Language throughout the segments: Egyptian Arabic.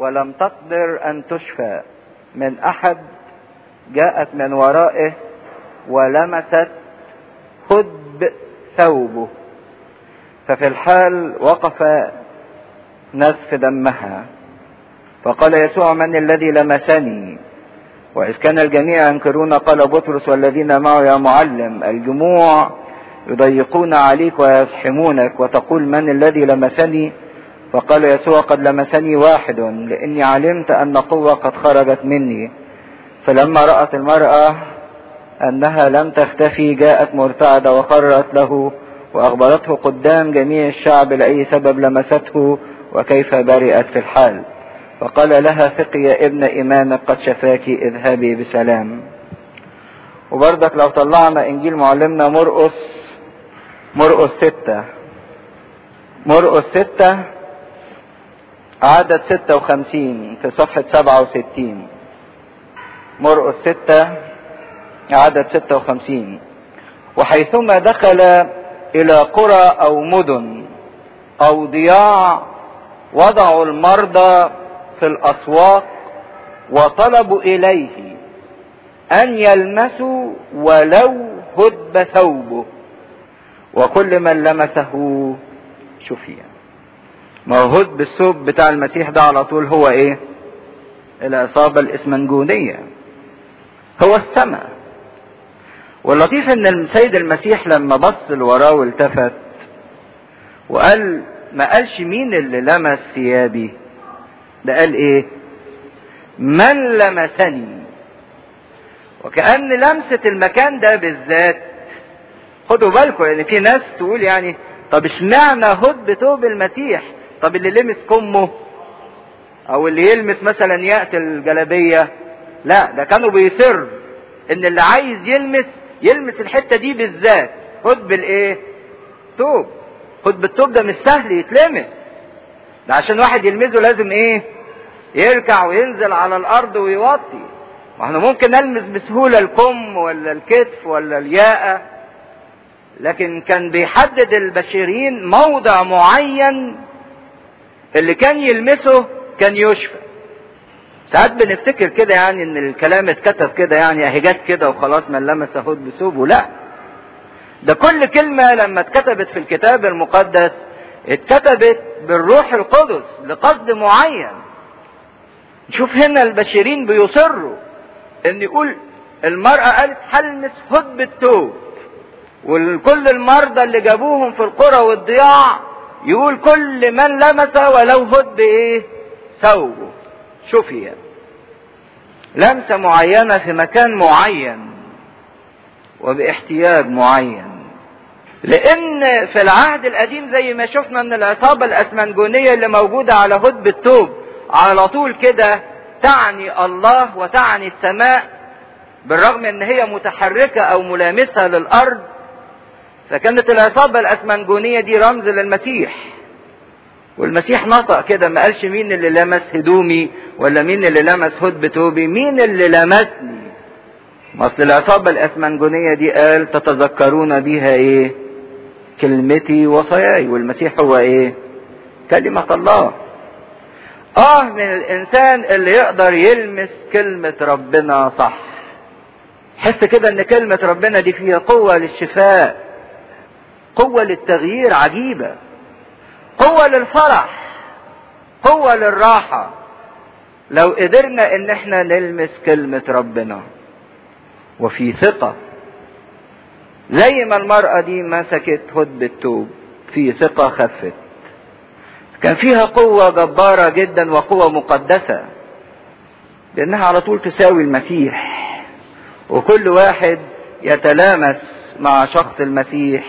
ولم تقدر ان تشفى من احد جاءت من ورائه ولمست خدب ثوبه ففي الحال وقف نزف دمها فقال يسوع من الذي لمسني وإذ كان الجميع ينكرون قال بطرس والذين معه يا معلم الجموع يضيقون عليك ويزحمونك وتقول من الذي لمسني فقال يسوع قد لمسني واحد لاني علمت ان قوة قد خرجت مني فلما رأت المرأة انها لم تختفي جاءت مرتعدة وقررت له واخبرته قدام جميع الشعب لاي سبب لمسته وكيف برئت في الحال فقال لها ثقي يا ابن ايمانك قد شفاك اذهبي بسلام وبرضك لو طلعنا انجيل معلمنا مرقس مرقس ستة مرقس ستة عدد ستة وخمسين في صفحة سبعة وستين مرقس ستة عدد ستة وخمسين وحيثما دخل إلى قرى أو مدن أو ضياع وضعوا المرضى في الأسواق وطلبوا إليه أن يلمسوا ولو هدب ثوبه وكل من لمسه شفي ما هو هدب الثوب بتاع المسيح ده على طول هو ايه العصابة الاسمنجونية هو السماء واللطيف ان السيد المسيح لما بص لوراه والتفت وقال ما قالش مين اللي لمس ثيابي ده قال ايه من لمسني وكأن لمسة المكان ده بالذات خدوا بالكم لان في ناس تقول يعني طب اشمعنى هد ثوب المسيح طب اللي لمس كمه او اللي يلمس مثلا يأتي الجلابية لا ده كانوا بيصر ان اللي عايز يلمس يلمس الحتة دي بالذات خد بالايه ثوب خد بالثوب ده مش سهل يتلمس ده عشان واحد يلمسه لازم ايه يركع وينزل على الارض ويوطي واحنا ممكن نلمس بسهولة الكم ولا الكتف ولا الياقة لكن كان بيحدد البشرين موضع معين اللي كان يلمسه كان يشفى ساعات بنفتكر كده يعني ان الكلام اتكتب كده يعني اهي جت كده وخلاص من لمس هود بثوبه لا ده كل كلمة لما اتكتبت في الكتاب المقدس اتكتبت بالروح القدس لقصد معين نشوف هنا البشرين بيصروا ان يقول المرأة قالت هلمس هد بالثوب وكل المرضى اللي جابوهم في القرى والضياع يقول كل من لمس ولو هد ايه ثوبه شفي لمسة معينة في مكان معين وباحتياج معين لان في العهد القديم زي ما شفنا ان العصابة الاسمنجونية اللي موجودة على هدب الثوب على طول كده تعني الله وتعني السماء بالرغم ان هي متحركة او ملامسة للارض فكانت العصابة الاسمنجونية دي رمز للمسيح والمسيح نطق كده ما قالش مين اللي لمس هدومي ولا مين اللي لمس هدب توبي مين اللي لمسني اصل العصابة الاسمنجونية دي قال تتذكرون بها ايه كلمتي وصاياي والمسيح هو ايه كلمة الله اه من الانسان اللي يقدر يلمس كلمة ربنا صح حس كده ان كلمة ربنا دي فيها قوة للشفاء قوة للتغيير عجيبة قوة للفرح قوة للراحة لو قدرنا ان احنا نلمس كلمة ربنا وفي ثقة زي ما المرأة دي مسكت هدب التوب في ثقة خفت كان فيها قوة جبارة جدا وقوة مقدسة لأنها على طول تساوي المسيح وكل واحد يتلامس مع شخص المسيح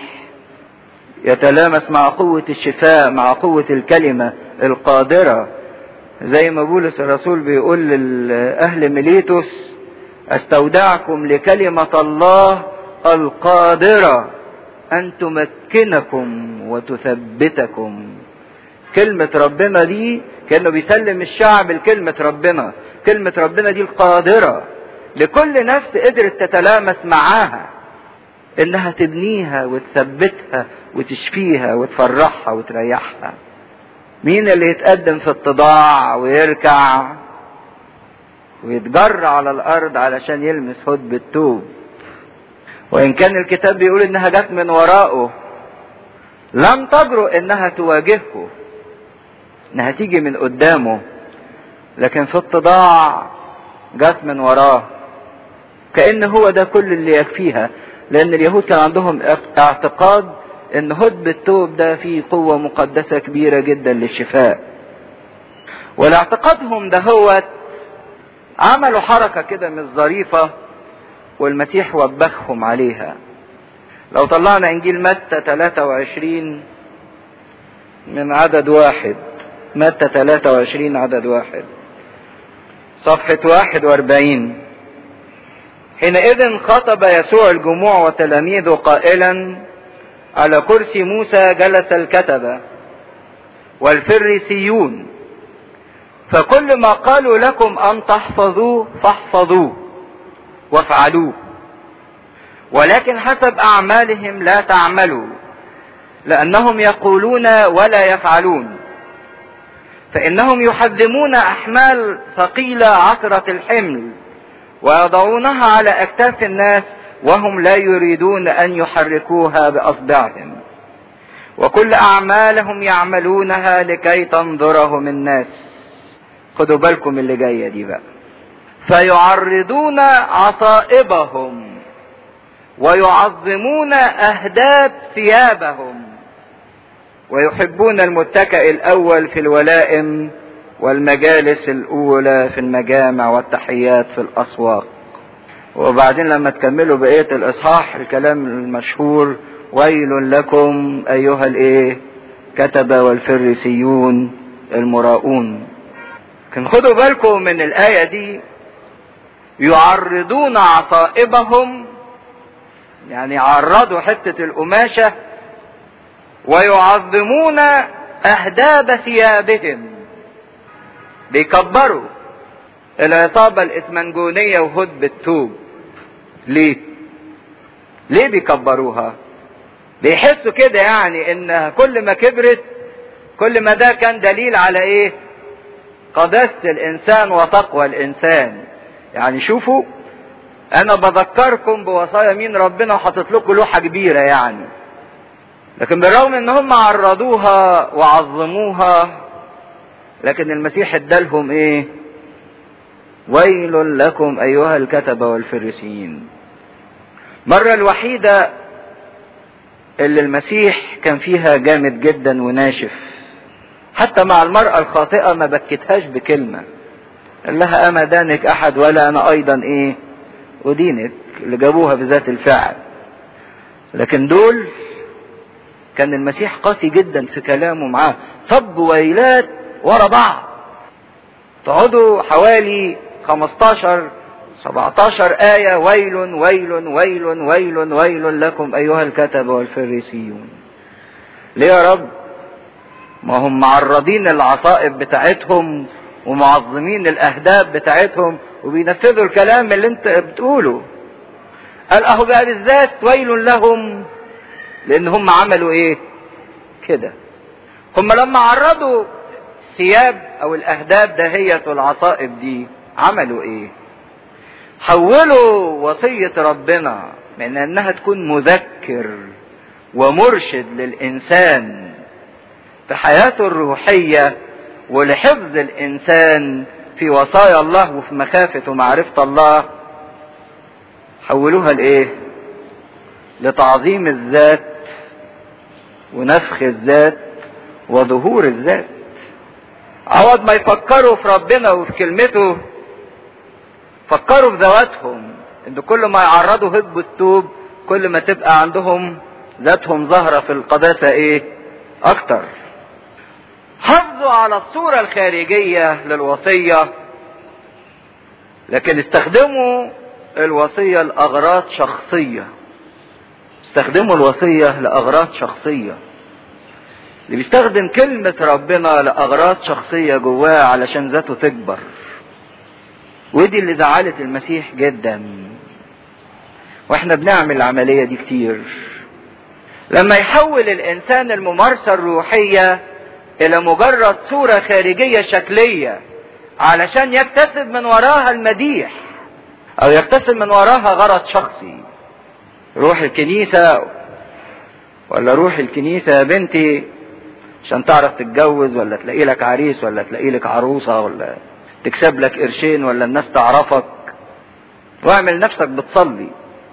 يتلامس مع قوة الشفاء مع قوة الكلمة القادرة زي ما بولس الرسول بيقول لأهل ميليتوس استودعكم لكلمة الله القادرة أن تمكنكم وتثبتكم كلمة ربنا دي كأنه بيسلم الشعب لكلمة ربنا كلمة ربنا دي القادرة لكل نفس قدرت تتلامس معاها انها تبنيها وتثبتها وتشفيها وتفرحها وتريحها مين اللي يتقدم في التضاع ويركع ويتجر على الارض علشان يلمس هدب التوب وان كان الكتاب بيقول انها جت من ورائه لم تجرؤ انها تواجهه انها تيجي من قدامه لكن في التضاع جت من وراه كأن هو ده كل اللي يكفيها لأن اليهود كان عندهم اعتقاد إن هدب التوب ده فيه قوة مقدسة كبيرة جدا للشفاء ولاعتقادهم ده هو عملوا حركة كده مش ظريفة والمسيح وبخهم عليها لو طلعنا إنجيل متى 23 من عدد واحد متى 23 عدد واحد صفحة 41 حينئذ خطب يسوع الجموع وتلاميذه قائلا على كرسي موسى جلس الكتبة والفريسيون فكل ما قالوا لكم أن تحفظوه فاحفظوه وافعلوه ولكن حسب أعمالهم لا تعملوا لأنهم يقولون ولا يفعلون فإنهم يحذمون أحمال ثقيلة عثرة الحمل ويضعونها على أكتاف الناس وهم لا يريدون أن يحركوها بأصبعهم وكل أعمالهم يعملونها لكي تنظرهم الناس خدوا بالكم اللي جاية دي بقى فيعرضون عصائبهم ويعظمون أهداب ثيابهم ويحبون المتكئ الأول في الولائم والمجالس الأولى في المجامع والتحيات في الأسواق وبعدين لما تكملوا بقية الإصحاح الكلام المشهور ويل لكم أيها الإيه كتب والفريسيون المراؤون لكن خدوا بالكم من الآية دي يعرضون عصائبهم يعني عرضوا حتة القماشة ويعظمون أهداب ثيابهم بيكبروا العصابة الإسمنجونية وهدب التوب ليه؟ ليه بيكبروها؟ بيحسوا كده يعني إن كل ما كبرت كل ما ده كان دليل على إيه؟ قداسة الإنسان وتقوى الإنسان. يعني شوفوا أنا بذكركم بوصايا مين ربنا وحاطط لكم لوحة كبيرة يعني. لكن بالرغم إن هم عرضوها وعظموها لكن المسيح ادالهم ايه ويل لكم ايها الكتبة والفريسيين مرة الوحيدة اللي المسيح كان فيها جامد جدا وناشف حتى مع المرأة الخاطئة ما بكتهاش بكلمة قال لها أما دانك أحد ولا أنا أيضا إيه أدينك اللي جابوها بذات الفعل لكن دول كان المسيح قاسي جدا في كلامه معاه صب ويلات ورا بعض تقعدوا حوالي 15 17 آية ويل ويل ويل ويل ويل لكم أيها الكتبة والفريسيون ليه يا رب ما هم معرضين العصائب بتاعتهم ومعظمين الأهداف بتاعتهم وبينفذوا الكلام اللي انت بتقوله قال اهو بقى بالذات ويل لهم لان هم عملوا ايه كده هم لما عرضوا الثياب او الاهداب دهية العصائب دي عملوا ايه حولوا وصية ربنا من انها تكون مذكر ومرشد للانسان في حياته الروحية ولحفظ الانسان في وصايا الله وفي مخافة ومعرفة الله حولوها لايه لتعظيم الذات ونفخ الذات وظهور الذات عوض ما يفكروا في ربنا وفي كلمته فكروا في ذواتهم ان كل ما يعرضوا هب التوب كل ما تبقى عندهم ذاتهم ظاهرة في القداسة ايه اكتر حافظوا على الصورة الخارجية للوصية لكن استخدموا الوصية لأغراض شخصية استخدموا الوصية لأغراض شخصية اللي بيستخدم كلمة ربنا لأغراض شخصية جواه علشان ذاته تكبر ودي اللي زعلت المسيح جدا واحنا بنعمل العملية دي كتير لما يحول الإنسان الممارسة الروحية الى مجرد صورة خارجية شكلية علشان يكتسب من وراها المديح او يكتسب من وراها غرض شخصي روح الكنيسة ولا روح الكنيسة يا بنتي عشان تعرف تتجوز ولا تلاقي لك عريس ولا تلاقي لك عروسة ولا تكسب لك قرشين ولا الناس تعرفك واعمل نفسك بتصلي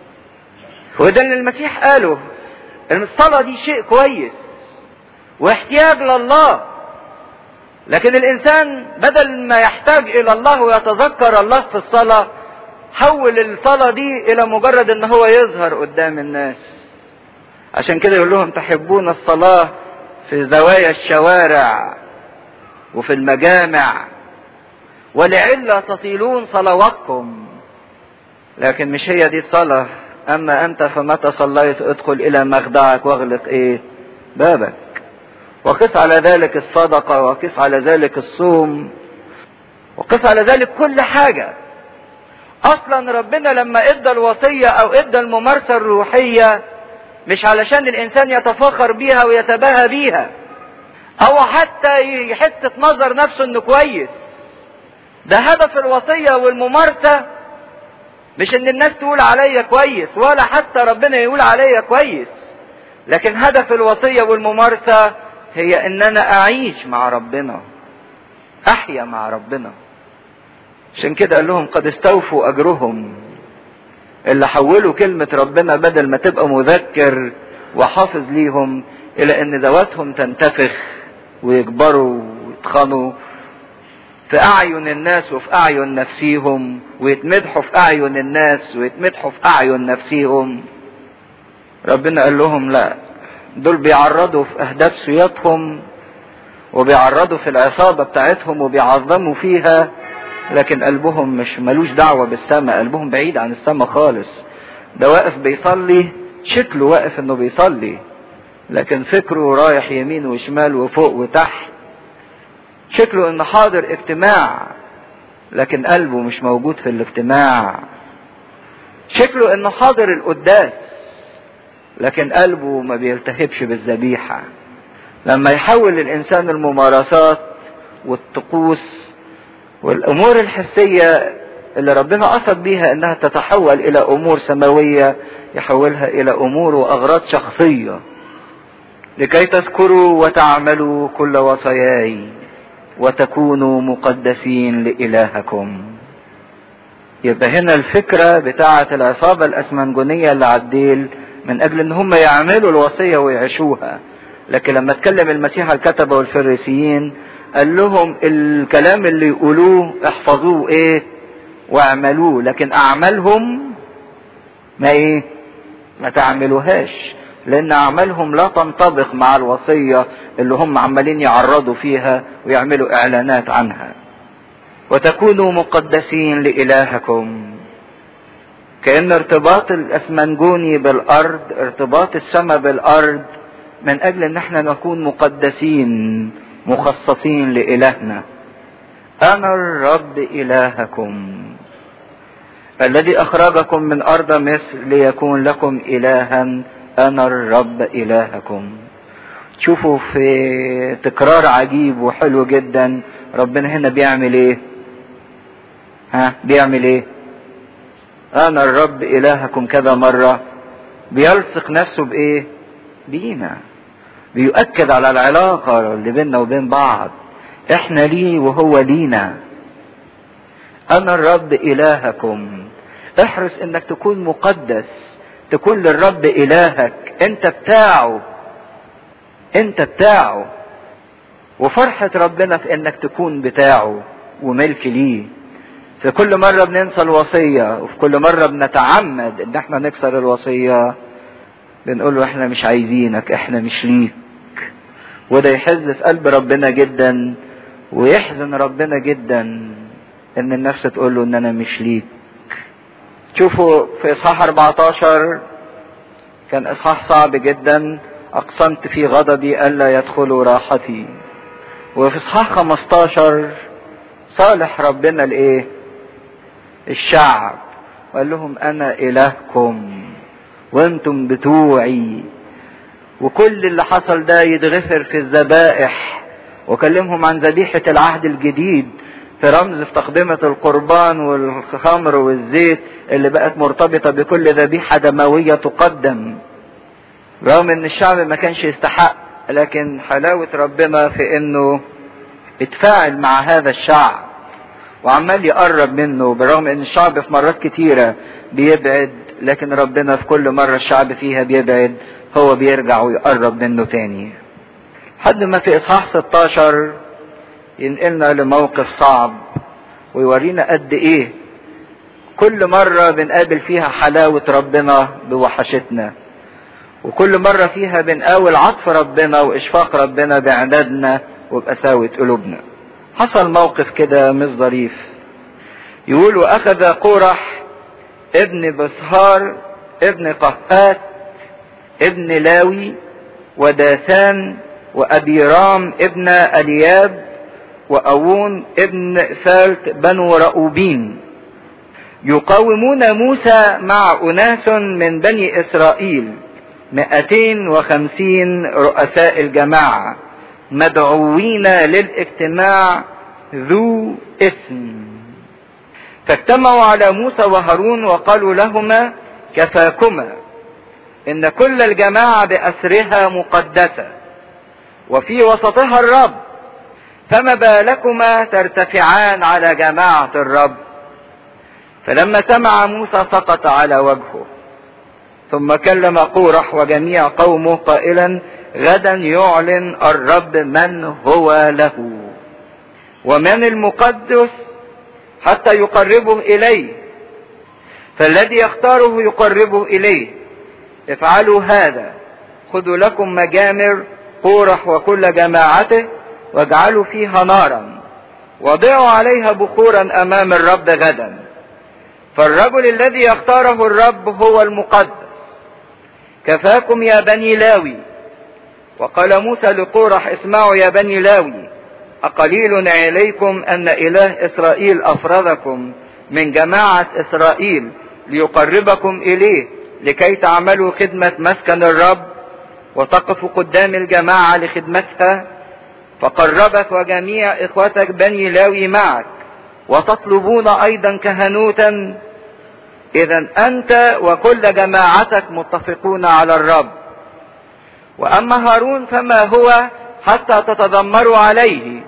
وده اللي المسيح قاله ان الصلاة دي شيء كويس واحتياج لله لكن الانسان بدل ما يحتاج الى الله ويتذكر الله في الصلاة حول الصلاة دي الى مجرد ان هو يظهر قدام الناس عشان كده يقول لهم تحبون الصلاة في زوايا الشوارع وفي المجامع ولعلة تطيلون صلواتكم لكن مش هي دي الصلاة أما أنت فمتى صليت ادخل إلى مخدعك واغلق إيه بابك وقس على ذلك الصدقة وقس على ذلك الصوم وقس على ذلك كل حاجة أصلا ربنا لما إدى الوصية أو إدى الممارسة الروحية مش علشان الإنسان يتفاخر بيها ويتباهى بيها أو حتى يحس في نظر نفسه إنه كويس ده هدف الوصية والممارسة مش ان الناس تقول عليا كويس ولا حتى ربنا يقول عليا كويس لكن هدف الوصية والممارسة هي ان انا اعيش مع ربنا احيا مع ربنا عشان كده قال لهم قد استوفوا اجرهم اللي حولوا كلمة ربنا بدل ما تبقى مذكر وحافظ ليهم الى ان ذواتهم تنتفخ ويكبروا ويتخنوا في اعين الناس وفي اعين نفسيهم ويتمدحوا في اعين الناس ويتمدحوا في اعين نفسيهم ربنا قال لهم لا دول بيعرضوا في اهداف سياطهم وبيعرضوا في العصابة بتاعتهم وبيعظموا فيها لكن قلبهم مش ملوش دعوة بالسماء قلبهم بعيد عن السماء خالص ده واقف بيصلي شكله واقف انه بيصلي لكن فكره رايح يمين وشمال وفوق وتحت شكله انه حاضر اجتماع لكن قلبه مش موجود في الاجتماع شكله انه حاضر القداس لكن قلبه ما بيلتهبش بالذبيحة لما يحول الانسان الممارسات والطقوس والامور الحسية اللي ربنا قصد بيها انها تتحول الى امور سماوية يحولها الى امور واغراض شخصية لكي تذكروا وتعملوا كل وصاياي وتكونوا مقدسين لإلهكم يبقى هنا الفكرة بتاعة العصابة الأسمنجونية اللي عالديل من أجل إن هم يعملوا الوصية ويعيشوها لكن لما اتكلم المسيح الكتبة والفريسيين قال لهم الكلام اللي يقولوه احفظوه ايه واعملوه لكن اعمالهم ما ايه ما تعملوهاش لان اعمالهم لا تنطبق مع الوصية اللي هم عمالين يعرضوا فيها ويعملوا اعلانات عنها وتكونوا مقدسين لالهكم كان ارتباط الاسمنجوني بالارض ارتباط السماء بالارض من اجل ان احنا نكون مقدسين مخصصين لالهنا انا الرب الهكم الذي اخرجكم من ارض مصر ليكون لكم الها انا الرب الهكم تشوفوا في تكرار عجيب وحلو جدا ربنا هنا بيعمل ايه ها بيعمل ايه انا الرب الهكم كذا مرة بيلصق نفسه بايه بينا بيؤكد على العلاقة اللي بيننا وبين بعض احنا ليه وهو لينا انا الرب الهكم احرص انك تكون مقدس تكون للرب الهك انت بتاعه انت بتاعه وفرحة ربنا في انك تكون بتاعه وملك ليه في كل مرة بننسى الوصية وفي كل مرة بنتعمد ان احنا نكسر الوصية بنقول له احنا مش عايزينك احنا مش ليك وده يحز في قلب ربنا جدا ويحزن ربنا جدا ان النفس تقول له ان انا مش ليك شوفوا في اصحاح 14 كان اصحاح صعب جدا اقسمت في غضبي الا يدخلوا راحتي وفي اصحاح 15 صالح ربنا الايه الشعب وقال لهم انا الهكم وانتم بتوعي وكل اللي حصل ده يتغفر في الذبائح وكلمهم عن ذبيحة العهد الجديد في رمز في تقدمة القربان والخمر والزيت اللي بقت مرتبطة بكل ذبيحة دموية تقدم رغم ان الشعب ما كانش يستحق لكن حلاوة ربنا في انه اتفاعل مع هذا الشعب وعمال يقرب منه برغم ان الشعب في مرات كتيرة بيبعد لكن ربنا في كل مرة الشعب فيها بيبعد هو بيرجع ويقرب منه تاني لحد ما في اصحاح 16 ينقلنا لموقف صعب ويورينا قد ايه كل مرة بنقابل فيها حلاوة ربنا بوحشتنا وكل مرة فيها بنقاول عطف ربنا وإشفاق ربنا بإعدادنا وبقساوة قلوبنا حصل موقف كده مش ظريف يقول وأخذ قورح ابن بسهار ابن قهات ابن لاوي وداثان وأبيرام ابن ألياب وأوون ابن ثالث بنو رؤوبين يقاومون موسى مع أناس من بني إسرائيل مئتين وخمسين رؤساء الجماعة مدعوين للاجتماع ذو اسم فاجتمعوا على موسى وهارون وقالوا لهما كفاكما ان كل الجماعة بأسرها مقدسة وفي وسطها الرب فما بالكما ترتفعان على جماعة الرب فلما سمع موسى سقط على وجهه ثم كلم قورح وجميع قومه قائلا غدا يعلن الرب من هو له ومن المقدس حتى يقربه اليه فالذي يختاره يقربه اليه افعلوا هذا خذوا لكم مجامر قورح وكل جماعته واجعلوا فيها نارا وضعوا عليها بخورا امام الرب غدا فالرجل الذي يختاره الرب هو المقدس كفاكم يا بني لاوي وقال موسى لقورح اسمعوا يا بني لاوي أقليل عليكم أن إله إسرائيل أفرضكم من جماعة إسرائيل ليقربكم إليه لكي تعملوا خدمة مسكن الرب وتقفوا قدام الجماعة لخدمتها فقربك وجميع إخوتك بني لاوي معك وتطلبون أيضا كهنوتا إذا أنت وكل جماعتك متفقون على الرب وأما هارون فما هو حتى تتذمروا عليه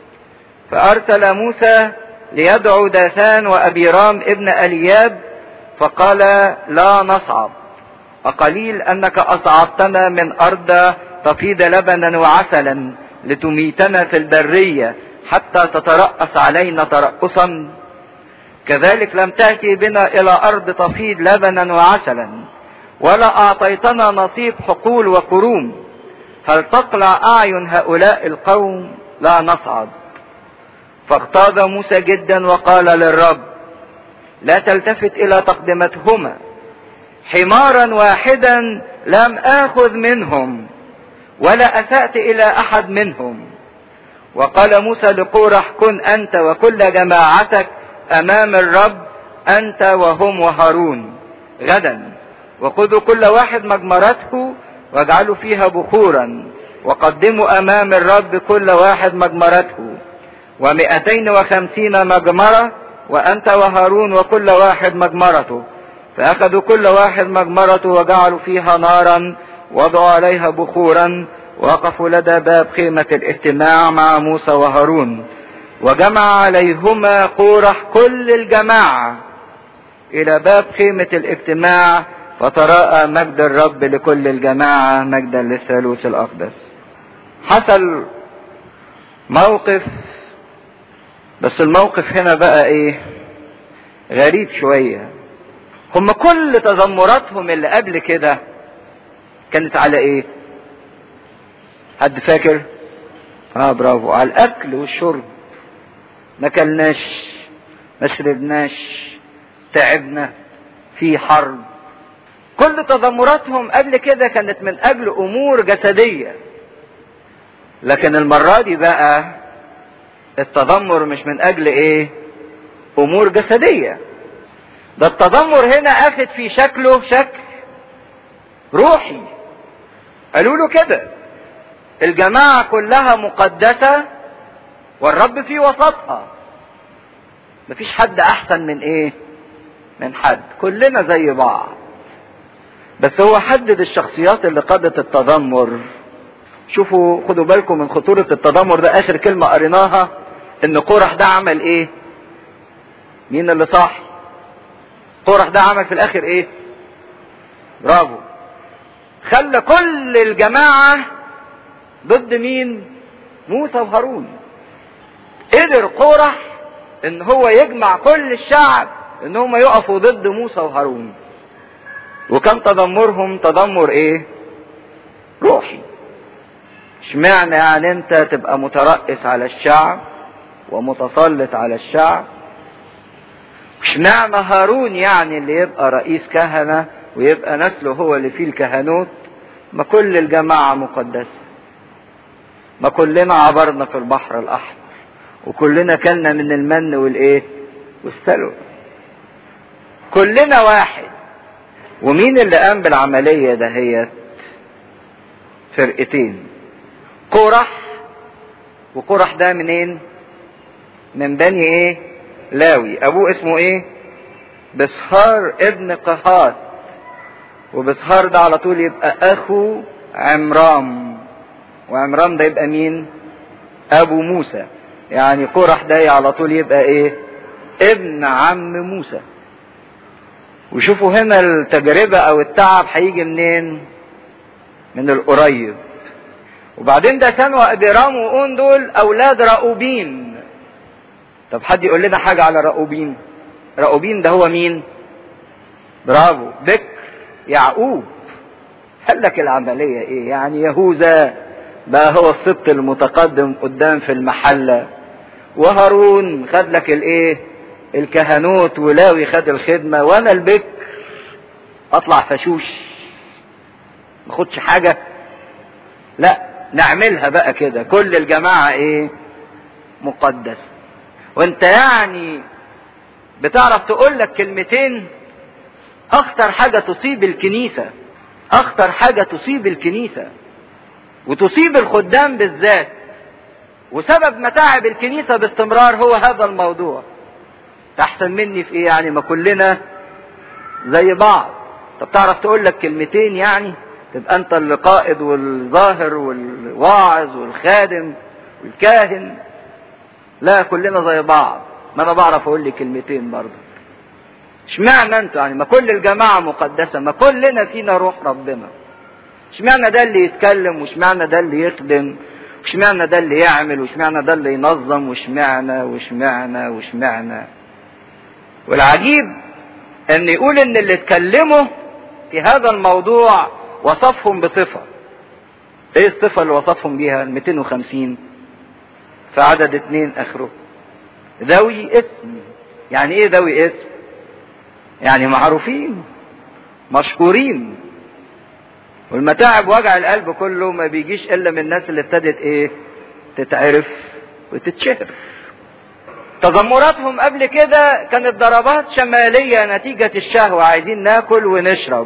فأرسل موسى ليدعو داثان وأبيرام ابن ألياب فقال لا نصعد أقليل أنك أصعدتنا من أرض تفيض لبنا وعسلا لتميتنا في البرية حتى تترأس علينا ترأسا كذلك لم تأتي بنا إلى أرض تفيض لبنا وعسلا ولا أعطيتنا نصيب حقول وقروم هل تقلع أعين هؤلاء القوم لا نصعد فاغتاظ موسى جدا وقال للرب لا تلتفت إلى تقدمتهما حمارا واحدا لم آخذ منهم ولا أسأت إلى أحد منهم وقال موسى لقورح كن أنت وكل جماعتك أمام الرب أنت وهم وهارون غدا وخذوا كل واحد مجمرته واجعلوا فيها بخورا وقدموا أمام الرب كل واحد مجمرته ومئتين وخمسين مجمرة وأنت وهارون وكل واحد مجمرته فأخذوا كل واحد مجمرته وجعلوا فيها نارا وضعوا عليها بخورا وقفوا لدى باب خيمة الاجتماع مع موسى وهارون وجمع عليهما قورح كل الجماعة إلى باب خيمة الاجتماع فتراءى مجد الرب لكل الجماعة مجدا للثالوث الأقدس حصل موقف بس الموقف هنا بقى ايه غريب شوية هم كل تذمراتهم اللي قبل كده كانت على ايه حد فاكر اه برافو على الاكل والشرب ما كلناش ما شربناش تعبنا في حرب كل تذمراتهم قبل كده كانت من اجل امور جسديه لكن المره دي بقى التذمر مش من اجل ايه امور جسديه ده التذمر هنا اخد في شكله شكل روحي قالوا له كده الجماعة كلها مقدسة والرب في وسطها مفيش حد احسن من ايه من حد كلنا زي بعض بس هو حدد الشخصيات اللي قادت التذمر شوفوا خدوا بالكم من خطورة التذمر ده اخر كلمة قريناها ان قرح ده عمل ايه مين اللي صح قرح ده عمل في الاخر ايه برافو خلى كل الجماعة ضد مين موسى وهارون قدر قرح ان هو يجمع كل الشعب ان هم يقفوا ضد موسى وهارون وكان تذمرهم تذمر ايه روحي اشمعنى يعني انت تبقى مترأس على الشعب ومتسلط على الشعب اشمعنى هارون يعني اللي يبقى رئيس كهنة ويبقى نسله هو اللي فيه الكهنوت ما كل الجماعة مقدسة ما كلنا عبرنا في البحر الأحمر وكلنا كلنا من المن والايه والسلوى كلنا واحد ومين اللي قام بالعملية دهيت فرقتين قرح وقرح ده منين من بني ايه لاوي ابوه اسمه ايه بسهار ابن قهات وبسهار ده على طول يبقى اخو عمرام وعمرام ده يبقى مين ابو موسى يعني قرح ده على طول يبقى ايه ابن عم موسى وشوفوا هنا التجربة او التعب هيجي منين من القريب وبعدين ده سان وابرام وأون دول اولاد رأوبين طب حد يقول لنا حاجة على رأوبين رأوبين ده هو مين برافو بكر يعقوب قال لك العملية ايه يعني يهوذا بقى هو السبط المتقدم قدام في المحلة وهارون خد لك الايه الكهنوت ولاوي خد الخدمة وانا البكر اطلع فشوش ما خدش حاجة لا نعملها بقى كده كل الجماعة ايه مقدس وانت يعني بتعرف تقول لك كلمتين اخطر حاجة تصيب الكنيسة اخطر حاجة تصيب الكنيسة وتصيب الخدام بالذات وسبب متاعب الكنيسة باستمرار هو هذا الموضوع احسن مني في ايه يعني ما كلنا زي بعض طب تعرف تقول لك كلمتين يعني تبقى انت القائد والظاهر والواعظ والخادم والكاهن لا كلنا زي بعض ما انا بعرف اقول لي كلمتين برضه اشمعنى انتوا يعني ما كل الجماعة مقدسة ما كلنا فينا روح ربنا اشمعنى ده اللي يتكلم واشمعنى ده اللي يخدم واشمعنى ده اللي يعمل واشمعنى ده اللي ينظم واشمعنى واشمعنى واشمعنى والعجيب ان يقول ان اللي اتكلموا في هذا الموضوع وصفهم بصفة ايه الصفة اللي وصفهم بيها 250 في عدد اتنين اخره ذوي اسم يعني ايه ذوي اسم يعني معروفين مشهورين والمتاعب وجع القلب كله ما بيجيش الا من الناس اللي ابتدت ايه تتعرف وتتشهر تذمراتهم قبل كده كانت ضربات شمالية نتيجة الشهوة عايزين ناكل ونشرب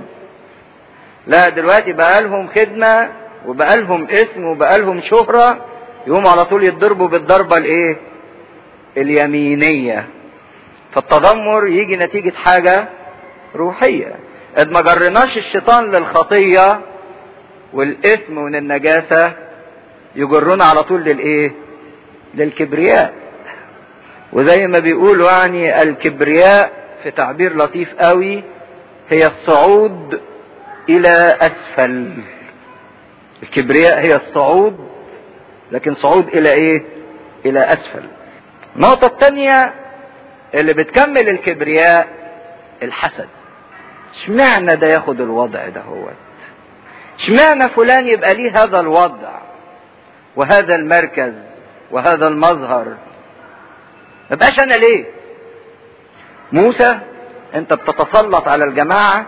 لا دلوقتي بقى لهم خدمة وبقى لهم اسم وبقى لهم شهرة يقوموا على طول يتضربوا بالضربة الايه اليمينية فالتذمر يجي نتيجة حاجة روحية إذ ما جرناش الشيطان للخطية والإثم من النجاسة يجرنا على طول للإيه؟ للكبرياء وزي ما بيقولوا يعني الكبرياء في تعبير لطيف قوي هي الصعود إلى أسفل الكبرياء هي الصعود لكن صعود إلى إيه؟ إلى أسفل النقطة الثانية اللي بتكمل الكبرياء الحسد اشمعنى ده ياخد الوضع ده هو اشمعنى فلان يبقى ليه هذا الوضع وهذا المركز وهذا المظهر ما بقاش انا ليه موسى انت بتتسلط على الجماعة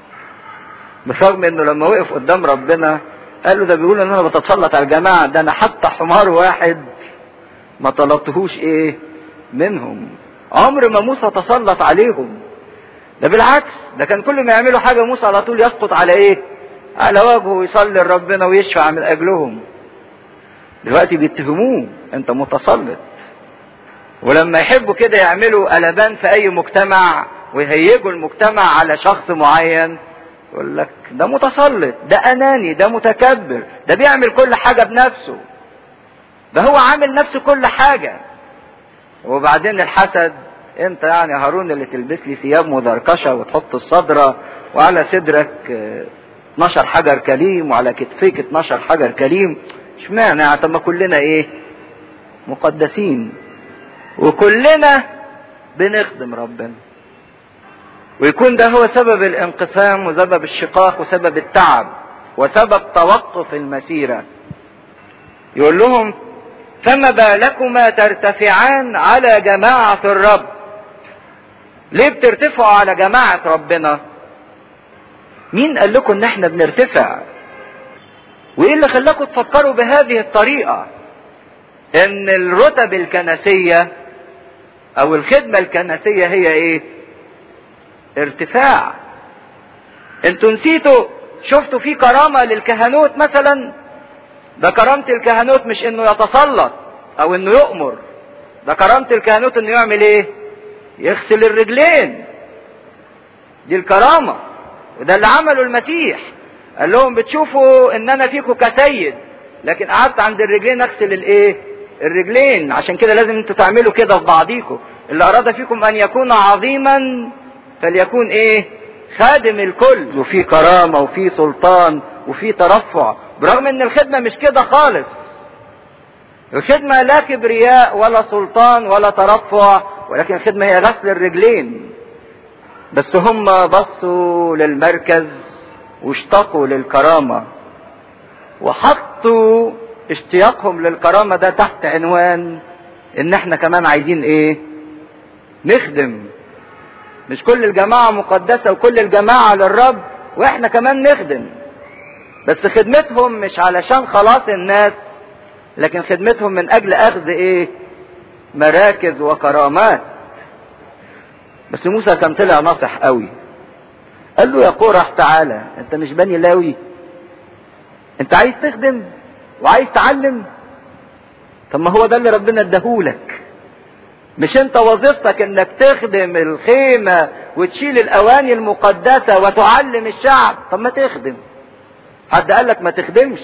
برغم انه لما وقف قدام ربنا قال له ده بيقول ان انا بتسلط على الجماعة ده انا حتى حمار واحد ما طلبتهوش ايه منهم عمر ما موسى تسلط عليهم ده بالعكس ده كان كل ما يعملوا حاجة موسى على طول يسقط على ايه على وجهه ويصلي لربنا ويشفع من اجلهم دلوقتي بيتهموه انت متسلط ولما يحبوا كده يعملوا قلبان في اي مجتمع ويهيجوا المجتمع على شخص معين يقول لك ده متسلط ده اناني ده متكبر ده بيعمل كل حاجه بنفسه ده هو عامل نفسه كل حاجه وبعدين الحسد انت يعني هارون اللي تلبس لي ثياب مدركشه وتحط الصدره وعلى صدرك 12 حجر كليم وعلى كتفيك 12 حجر كليم اشمعنى يعني طب ما كلنا ايه مقدسين وكلنا بنخدم ربنا ويكون ده هو سبب الانقسام وسبب الشقاق وسبب التعب وسبب توقف المسيرة يقول لهم فما بالكما ترتفعان على جماعة الرب ليه بترتفعوا على جماعة ربنا مين قال لكم ان احنا بنرتفع وايه اللي خلاكم تفكروا بهذه الطريقة ان الرتب الكنسية او الخدمة الكنسية هي ايه ارتفاع انتوا نسيتوا شفتوا في كرامة للكهنوت مثلا ده كرامة الكهنوت مش انه يتسلط او انه يؤمر ده كرامة الكهنوت انه يعمل ايه يغسل الرجلين دي الكرامة وده اللي عمله المسيح قال لهم بتشوفوا ان انا فيكم كسيد لكن قعدت عند الرجلين اغسل الايه الرجلين عشان كده لازم انتوا تعملوا كده في بعضيكم اللي اراد فيكم ان يكون عظيما فليكون ايه خادم الكل وفي كرامة وفي سلطان وفي ترفع برغم ان الخدمة مش كده خالص الخدمة لا كبرياء ولا سلطان ولا ترفع ولكن الخدمة هي غسل الرجلين بس هم بصوا للمركز واشتقوا للكرامة وحطوا اشتياقهم للكرامة ده تحت عنوان ان احنا كمان عايزين ايه نخدم مش كل الجماعة مقدسة وكل الجماعة للرب واحنا كمان نخدم بس خدمتهم مش علشان خلاص الناس لكن خدمتهم من اجل اخذ ايه مراكز وكرامات بس موسى كان طلع ناصح قوي قال له يا قرح تعالى انت مش بني لاوي انت عايز تخدم وعايز تعلم طب ما هو ده اللي ربنا اداهولك مش انت وظيفتك انك تخدم الخيمة وتشيل الاواني المقدسة وتعلم الشعب طب ما تخدم حد قال لك ما تخدمش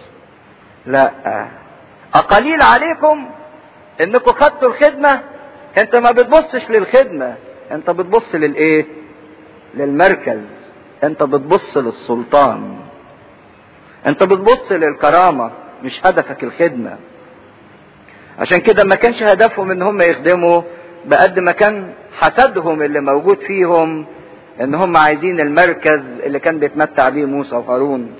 لا اقليل عليكم انكم خدتوا الخدمة انت ما بتبصش للخدمة انت بتبص للايه للمركز انت بتبص للسلطان انت بتبص للكرامة مش هدفك الخدمة عشان كده ما كانش هدفهم ان هم يخدموا بقد ما كان حسدهم اللي موجود فيهم ان هم عايزين المركز اللي كان بيتمتع بيه موسى وهارون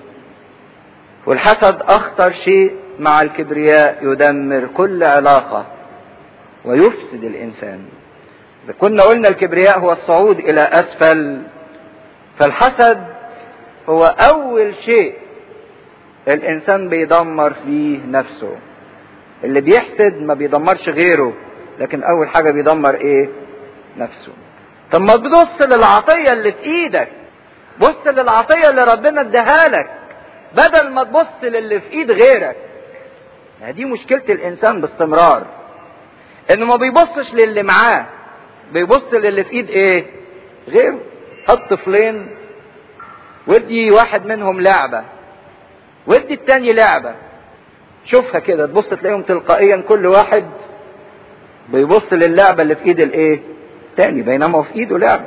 والحسد اخطر شيء مع الكبرياء يدمر كل علاقة ويفسد الانسان اذا كنا قلنا الكبرياء هو الصعود الى اسفل فالحسد هو اول شيء الانسان بيدمر فيه نفسه اللي بيحسد ما بيدمرش غيره لكن اول حاجه بيدمر ايه نفسه طب ما تبص للعطيه اللي في ايدك بص للعطيه اللي ربنا اداها لك بدل ما تبص للي في ايد غيرك دي مشكله الانسان باستمرار انه ما بيبصش للي معاه بيبص للي في ايد ايه غيره هات طفلين ودي واحد منهم لعبه ودي التاني لعبه شوفها كده تبص تلاقيهم تلقائيا كل واحد بيبص للعبة اللي في ايد الايه تاني بينما في ايده لعبة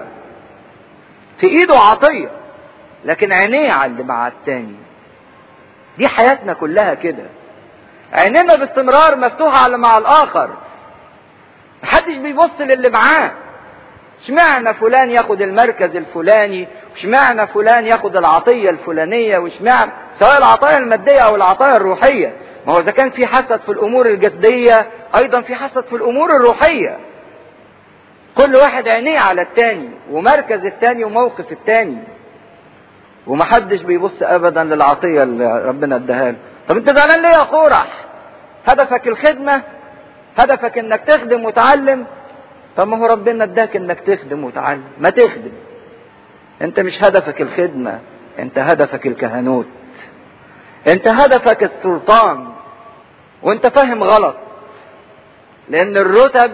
في ايده عطية لكن عينيه على اللي مع التاني دي حياتنا كلها كده عينينا باستمرار مفتوحة على مع الاخر محدش بيبص للي معاه اشمعنى فلان ياخد المركز الفلاني واشمعنى فلان ياخد العطية الفلانية واشمعنى سواء العطايا المادية او العطايا الروحية ما هو اذا كان في حسد في الامور الجسدية ايضا في حسد في الامور الروحية كل واحد عينيه على التاني ومركز التاني وموقف التاني ومحدش بيبص ابدا للعطية اللي ربنا اداها له طب انت زعلان ليه يا قورح هدفك الخدمة هدفك انك تخدم وتعلم طب ما هو ربنا اداك انك تخدم وتعلم ما تخدم انت مش هدفك الخدمة انت هدفك الكهنوت انت هدفك السلطان وانت فاهم غلط لان الرتب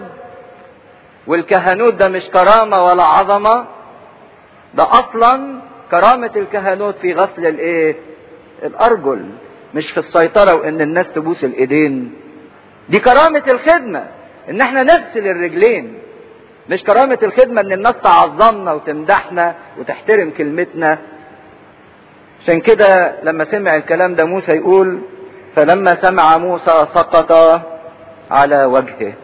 والكهنوت ده مش كرامة ولا عظمة ده اصلا كرامة الكهنوت في غسل الايه الارجل مش في السيطرة وان الناس تبوس الايدين دي كرامة الخدمة ان احنا نغسل الرجلين مش كرامة الخدمة ان الناس تعظمنا وتمدحنا وتحترم كلمتنا عشان كده لما سمع الكلام ده موسى يقول فلما سمع موسى سقط على وجهه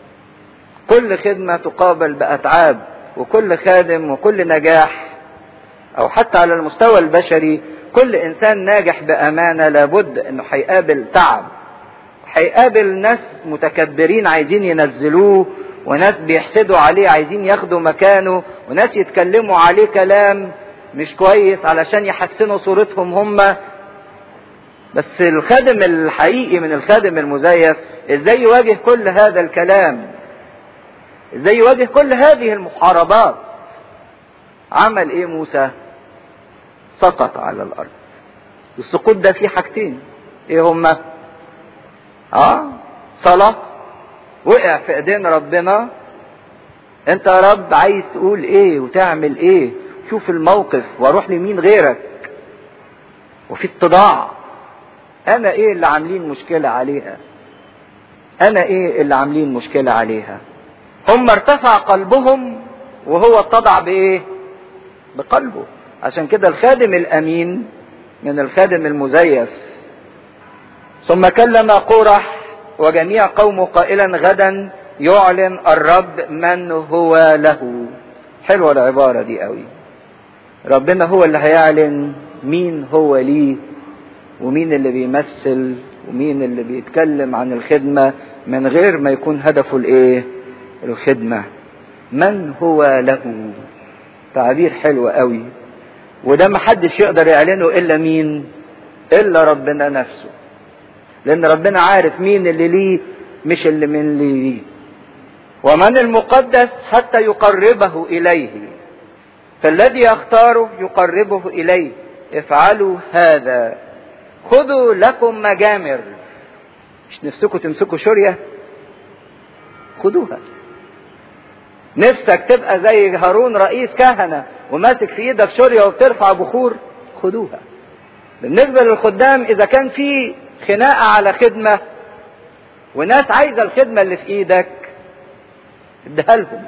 كل خدمة تقابل بأتعاب وكل خادم وكل نجاح أو حتى على المستوى البشري كل إنسان ناجح بأمانة لابد إنه هيقابل تعب هيقابل ناس متكبرين عايزين ينزلوه وناس بيحسدوا عليه عايزين ياخدوا مكانه وناس يتكلموا عليه كلام مش كويس علشان يحسنوا صورتهم هم بس الخادم الحقيقي من الخادم المزيف ازاي يواجه كل هذا الكلام ازاي يواجه كل هذه المحاربات عمل ايه موسى سقط على الارض السقوط ده فيه حاجتين ايه هما اه صلاة وقع في ايدين ربنا انت يا رب عايز تقول ايه وتعمل ايه شوف الموقف واروح لمين غيرك وفي اتضاع انا ايه اللي عاملين مشكلة عليها انا ايه اللي عاملين مشكلة عليها هم ارتفع قلبهم وهو اتضع بايه بقلبه عشان كده الخادم الامين من الخادم المزيف ثم كلم قورح وجميع قومه قائلا غدا يعلن الرب من هو له حلوة العبارة دي قوي ربنا هو اللي هيعلن مين هو ليه ومين اللي بيمثل ومين اللي بيتكلم عن الخدمة من غير ما يكون هدفه الايه الخدمة من هو له تعبير حلو قوي وده محدش يقدر يعلنه الا مين الا ربنا نفسه لان ربنا عارف مين اللي ليه مش اللي من اللي ليه ومن المقدس حتى يقربه اليه فالذي يختاره يقربه اليه افعلوا هذا خذوا لكم مجامر مش نفسكم تمسكوا شورية خدوها نفسك تبقى زي هارون رئيس كهنة وماسك في ايدك شورية وبترفع بخور خدوها بالنسبة للخدام اذا كان في خناقة على خدمة وناس عايزة الخدمة اللي في ايدك اديها لهم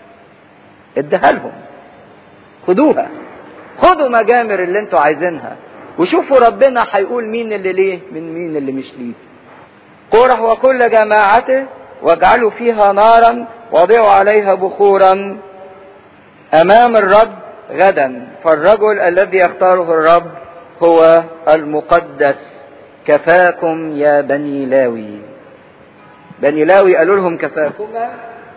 اديها لهم خدوها خدوا مجامر اللي انتوا عايزينها وشوفوا ربنا هيقول مين اللي ليه من مين اللي مش ليه قرح وكل جماعته واجعلوا فيها نارا وضعوا عليها بخورا امام الرب غدا فالرجل الذي يختاره الرب هو المقدس كفاكم يا بني لاوي بني لاوي قالوا لهم كفاكما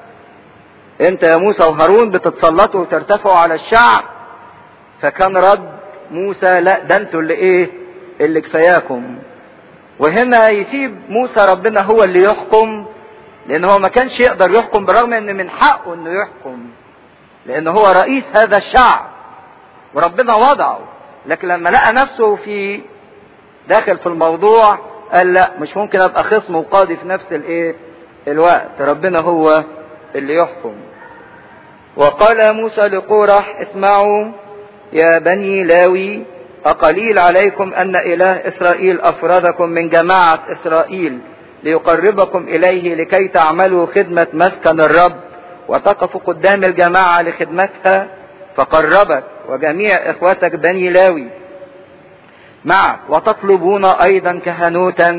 انت يا موسى وهارون بتتسلطوا وترتفعوا على الشعب فكان رد موسى لا ده انتوا اللي ايه اللي كفاياكم وهنا يسيب موسى ربنا هو اللي يحكم لان هو ما كانش يقدر يحكم برغم ان من حقه انه يحكم لان هو رئيس هذا الشعب وربنا وضعه لكن لما لقى نفسه في داخل في الموضوع قال لا مش ممكن ابقى خصم وقاضي في نفس الايه الوقت ربنا هو اللي يحكم وقال موسى لقورح اسمعوا يا بني لاوي أقليل عليكم أن إله إسرائيل أفرادكم من جماعة إسرائيل ليقربكم إليه لكي تعملوا خدمة مسكن الرب وتقفوا قدام الجماعة لخدمتها فقربك وجميع إخوتك بني لاوي معك وتطلبون أيضا كهنوتا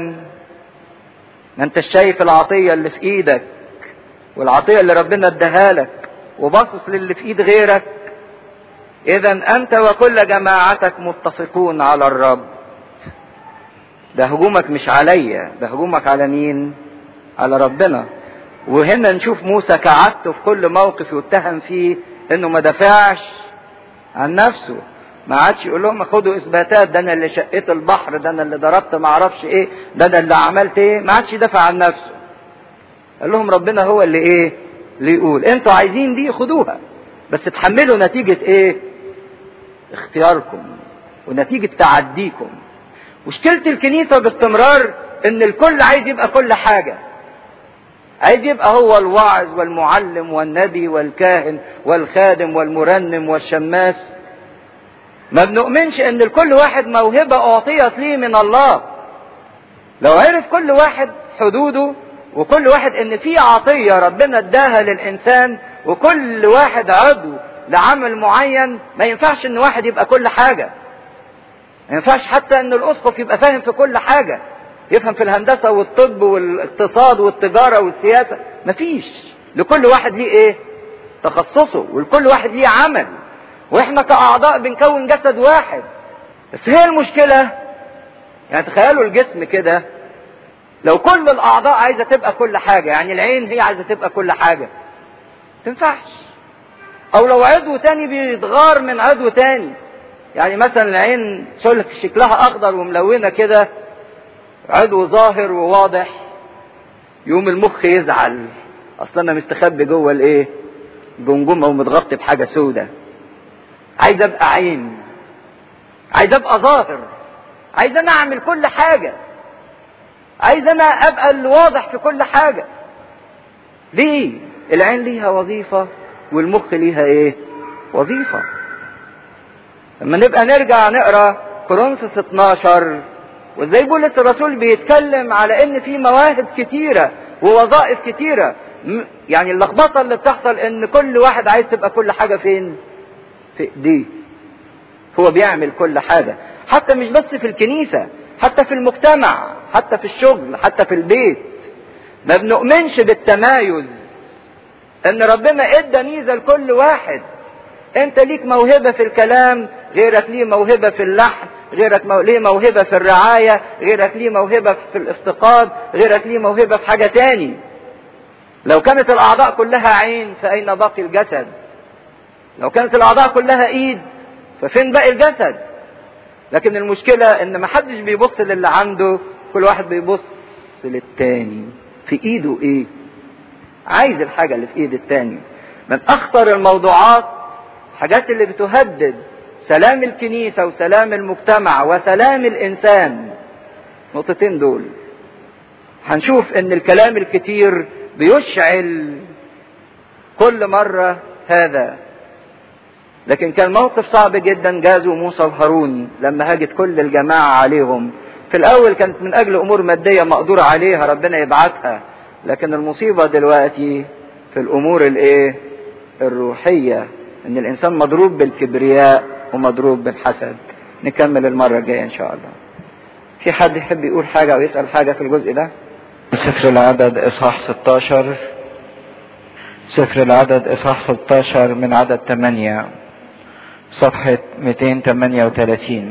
ما أنت شايف العطية اللي في إيدك والعطية اللي ربنا اداها لك وباصص للي في إيد غيرك اذا انت وكل جماعتك متفقون على الرب ده هجومك مش عليا ده هجومك على مين على ربنا وهنا نشوف موسى كعادته في كل موقف يتهم فيه انه ما دافعش عن نفسه ما عادش يقول لهم خدوا اثباتات ده انا اللي شقيت البحر ده انا اللي ضربت ما اعرفش ايه ده انا اللي عملت ايه ما عادش يدافع عن نفسه قال لهم ربنا هو اللي ايه اللي يقول انتوا عايزين دي خدوها بس تحملوا نتيجة ايه اختياركم ونتيجة تعديكم مشكلة الكنيسة باستمرار ان الكل عايز يبقى كل حاجة عايز يبقى هو الواعظ والمعلم والنبي والكاهن والخادم والمرنم والشماس ما بنؤمنش ان لكل واحد موهبة اعطيت ليه من الله لو عرف كل واحد حدوده وكل واحد ان في عطية ربنا اداها للانسان وكل واحد عضو لعمل معين ما ينفعش ان واحد يبقى كل حاجة ما ينفعش حتى ان الاسقف يبقى فاهم في كل حاجة يفهم في الهندسة والطب والاقتصاد والتجارة والسياسة مفيش لكل واحد ليه ايه تخصصه ولكل واحد ليه عمل واحنا كاعضاء بنكون جسد واحد بس هي المشكلة يعني تخيلوا الجسم كده لو كل الاعضاء عايزة تبقى كل حاجة يعني العين هي عايزة تبقى كل حاجة تنفعش او لو عضو تاني بيتغار من عضو تاني يعني مثلا العين شكلها اخضر وملونة كده عضو ظاهر وواضح يوم المخ يزعل اصلا انا مستخبي جوه الايه جمجمه ومتغطي بحاجه سودة عايز ابقى عين عايز ابقى ظاهر عايز انا اعمل كل حاجه عايز انا ابقى الواضح في كل حاجه ليه العين ليها وظيفه والمخ ليها ايه وظيفه لما نبقى نرجع نقرا كورنثوس 12 وازاي بولس الرسول بيتكلم على ان في مواهب كتيره ووظائف كتيره يعني اللخبطه اللي بتحصل ان كل واحد عايز تبقى كل حاجه فين في ايديه هو بيعمل كل حاجه حتى مش بس في الكنيسه حتى في المجتمع حتى في الشغل حتى في البيت ما بنؤمنش بالتمايز ان ربنا ادى ميزه لكل واحد انت ليك موهبه في الكلام غيرك ليه موهبه في اللحن غيرك مو... ليه موهبة في الرعاية غيرك ليه موهبة في الافتقاد غيرك ليه موهبة في حاجة تاني لو كانت الأعضاء كلها عين فأين باقي الجسد لو كانت الأعضاء كلها إيد ففين باقي الجسد لكن المشكلة إن محدش بيبص للي عنده كل واحد بيبص للتاني في إيده إيه عايز الحاجة اللي في إيد التاني من أخطر الموضوعات حاجات اللي بتهدد سلام الكنيسة وسلام المجتمع وسلام الإنسان نقطتين دول هنشوف ان الكلام الكتير بيشعل كل مرة هذا لكن كان موقف صعب جدا جازوا موسى وهارون لما هاجت كل الجماعة عليهم في الأول كانت من أجل أمور مادية مقدور عليها ربنا يبعتها لكن المصيبة دلوقتي في الأمور الإيه؟ الروحية إن الإنسان مضروب بالكبرياء ومضروب بالحسد نكمل المرة الجاية إن شاء الله في حد يحب يقول حاجة أو يسأل حاجة في الجزء ده سفر العدد إصحاح 16 سفر العدد إصحاح 16 من عدد 8 صفحة 238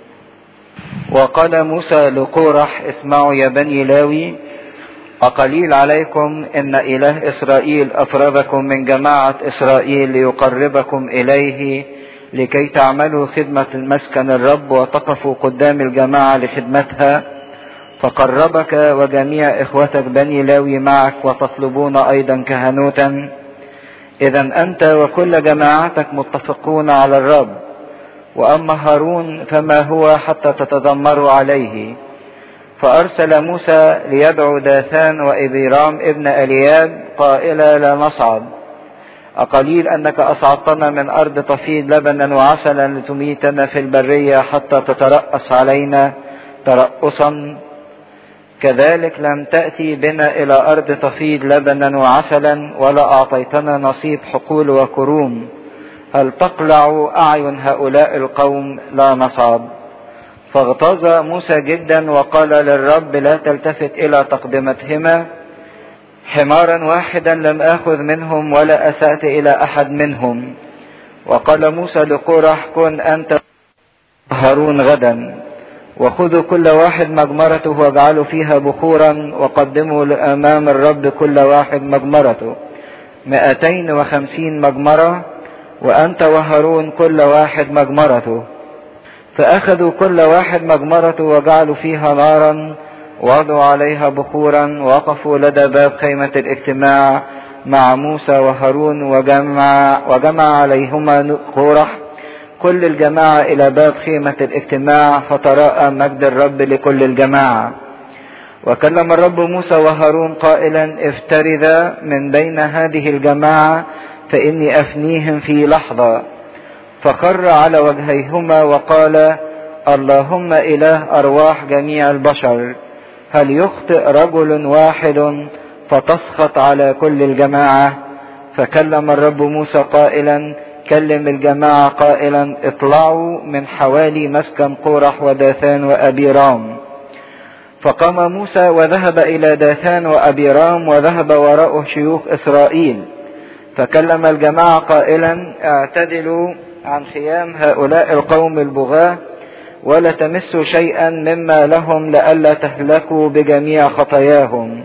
وقال موسى لقورح اسمعوا يا بني لاوي أقليل عليكم إن إله إسرائيل أفرادكم من جماعة إسرائيل ليقربكم إليه لكي تعملوا خدمة المسكن الرب وتقفوا قدام الجماعة لخدمتها فقربك وجميع إخوتك بني لاوي معك وتطلبون أيضا كهنوتا إذا أنت وكل جماعتك متفقون على الرب وأما هارون فما هو حتى تتذمروا عليه فأرسل موسى ليدعو داثان وإبيرام ابن ألياب قائلا لا نصعد أقليل أنك أصعدتنا من أرض تفيض لبنا وعسلا لتميتنا في البرية حتى تترأس علينا ترأسا كذلك لم تأتي بنا إلى أرض تفيض لبنا وعسلا ولا أعطيتنا نصيب حقول وكروم هل تقلع أعين هؤلاء القوم لا نصعد فاغتاظ موسى جدا وقال للرب لا تلتفت إلى تقدمتهما حمارا واحدا لم آخذ منهم ولا أسأت إلى أحد منهم وقال موسى لقرح كن أنت هارون غدا وخذوا كل واحد مجمرته واجعلوا فيها بخورا وقدموا لأمام الرب كل واحد مجمرته مئتين وخمسين مجمرة وأنت وهارون كل واحد مجمرته فأخذوا كل واحد مجمرته وجعلوا فيها نارا وضعوا عليها بخورا وقفوا لدى باب خيمة الاجتماع مع موسى وهارون وجمع, وجمع عليهما قورح كل الجماعة إلى باب خيمة الاجتماع فتراءى مجد الرب لكل الجماعة وكلم الرب موسى وهارون قائلا افترذا من بين هذه الجماعة فإني أفنيهم في لحظة فخر على وجهيهما وقال اللهم إله أرواح جميع البشر هل يخطئ رجل واحد فتسخط على كل الجماعة فكلم الرب موسى قائلا كلم الجماعة قائلا اطلعوا من حوالي مسكن قورح وداثان وأبيرام فقام موسى وذهب إلى داثان وأبيرام وذهب وراءه شيوخ إسرائيل فكلم الجماعة قائلا اعتدلوا عن خيام هؤلاء القوم البغاة ولا تمسوا شيئا مما لهم لئلا تهلكوا بجميع خطاياهم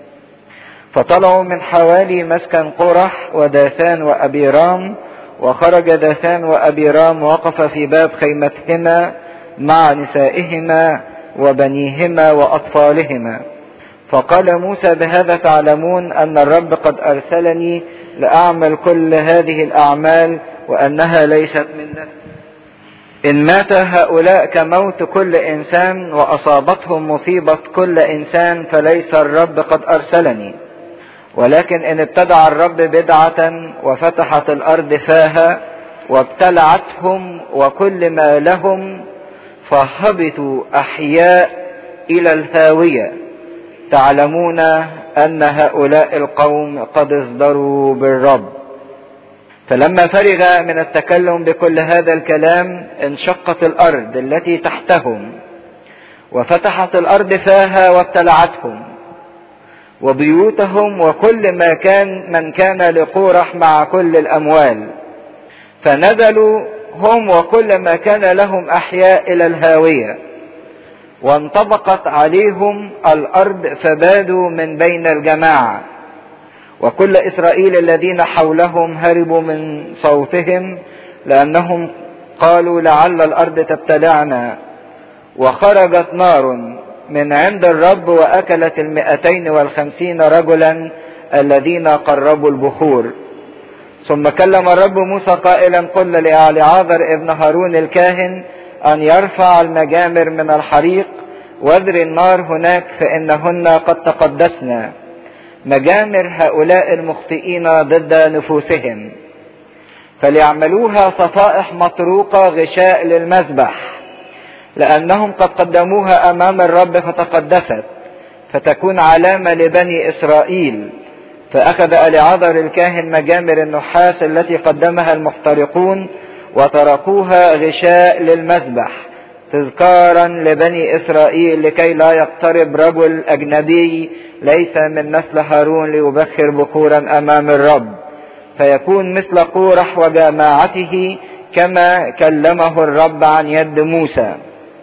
فطلعوا من حوالي مسكن قرح وداثان وأبيرام وخرج داثان وأبيرام وقف في باب خيمتهما مع نسائهما وبنيهما وأطفالهما فقال موسى بهذا تعلمون أن الرب قد أرسلني لأعمل كل هذه الأعمال وأنها ليست من نفسي إن مات هؤلاء كموت كل إنسان وأصابتهم مصيبة كل إنسان فليس الرب قد أرسلني ولكن إن ابتدع الرب بدعة وفتحت الأرض فاها وابتلعتهم وكل ما لهم فهبطوا أحياء إلى الهاوية تعلمون أن هؤلاء القوم قد ازدروا بالرب فلما فرغ من التكلم بكل هذا الكلام انشقت الارض التي تحتهم وفتحت الارض فاها وابتلعتهم وبيوتهم وكل ما كان من كان لقورح مع كل الاموال فنزلوا هم وكل ما كان لهم احياء الى الهاويه وانطبقت عليهم الارض فبادوا من بين الجماعه وكل اسرائيل الذين حولهم هربوا من صوتهم لانهم قالوا لعل الارض تبتلعنا وخرجت نار من عند الرب واكلت المئتين والخمسين رجلا الذين قربوا البخور ثم كلم الرب موسى قائلا قل لعازر ابن هارون الكاهن ان يرفع المجامر من الحريق واذر النار هناك فانهن قد تقدسنا مجامر هؤلاء المخطئين ضد نفوسهم فليعملوها صفائح مطروقة غشاء للمذبح لأنهم قد قدموها أمام الرب فتقدست فتكون علامة لبني إسرائيل فأخذ أليعذر الكاهن مجامر النحاس التي قدمها المحترقون وتركوها غشاء للمذبح تذكارا لبني إسرائيل لكي لا يقترب رجل أجنبي ليس من نسل هارون ليبخر بخورا امام الرب فيكون مثل قورح وجماعته كما كلمه الرب عن يد موسى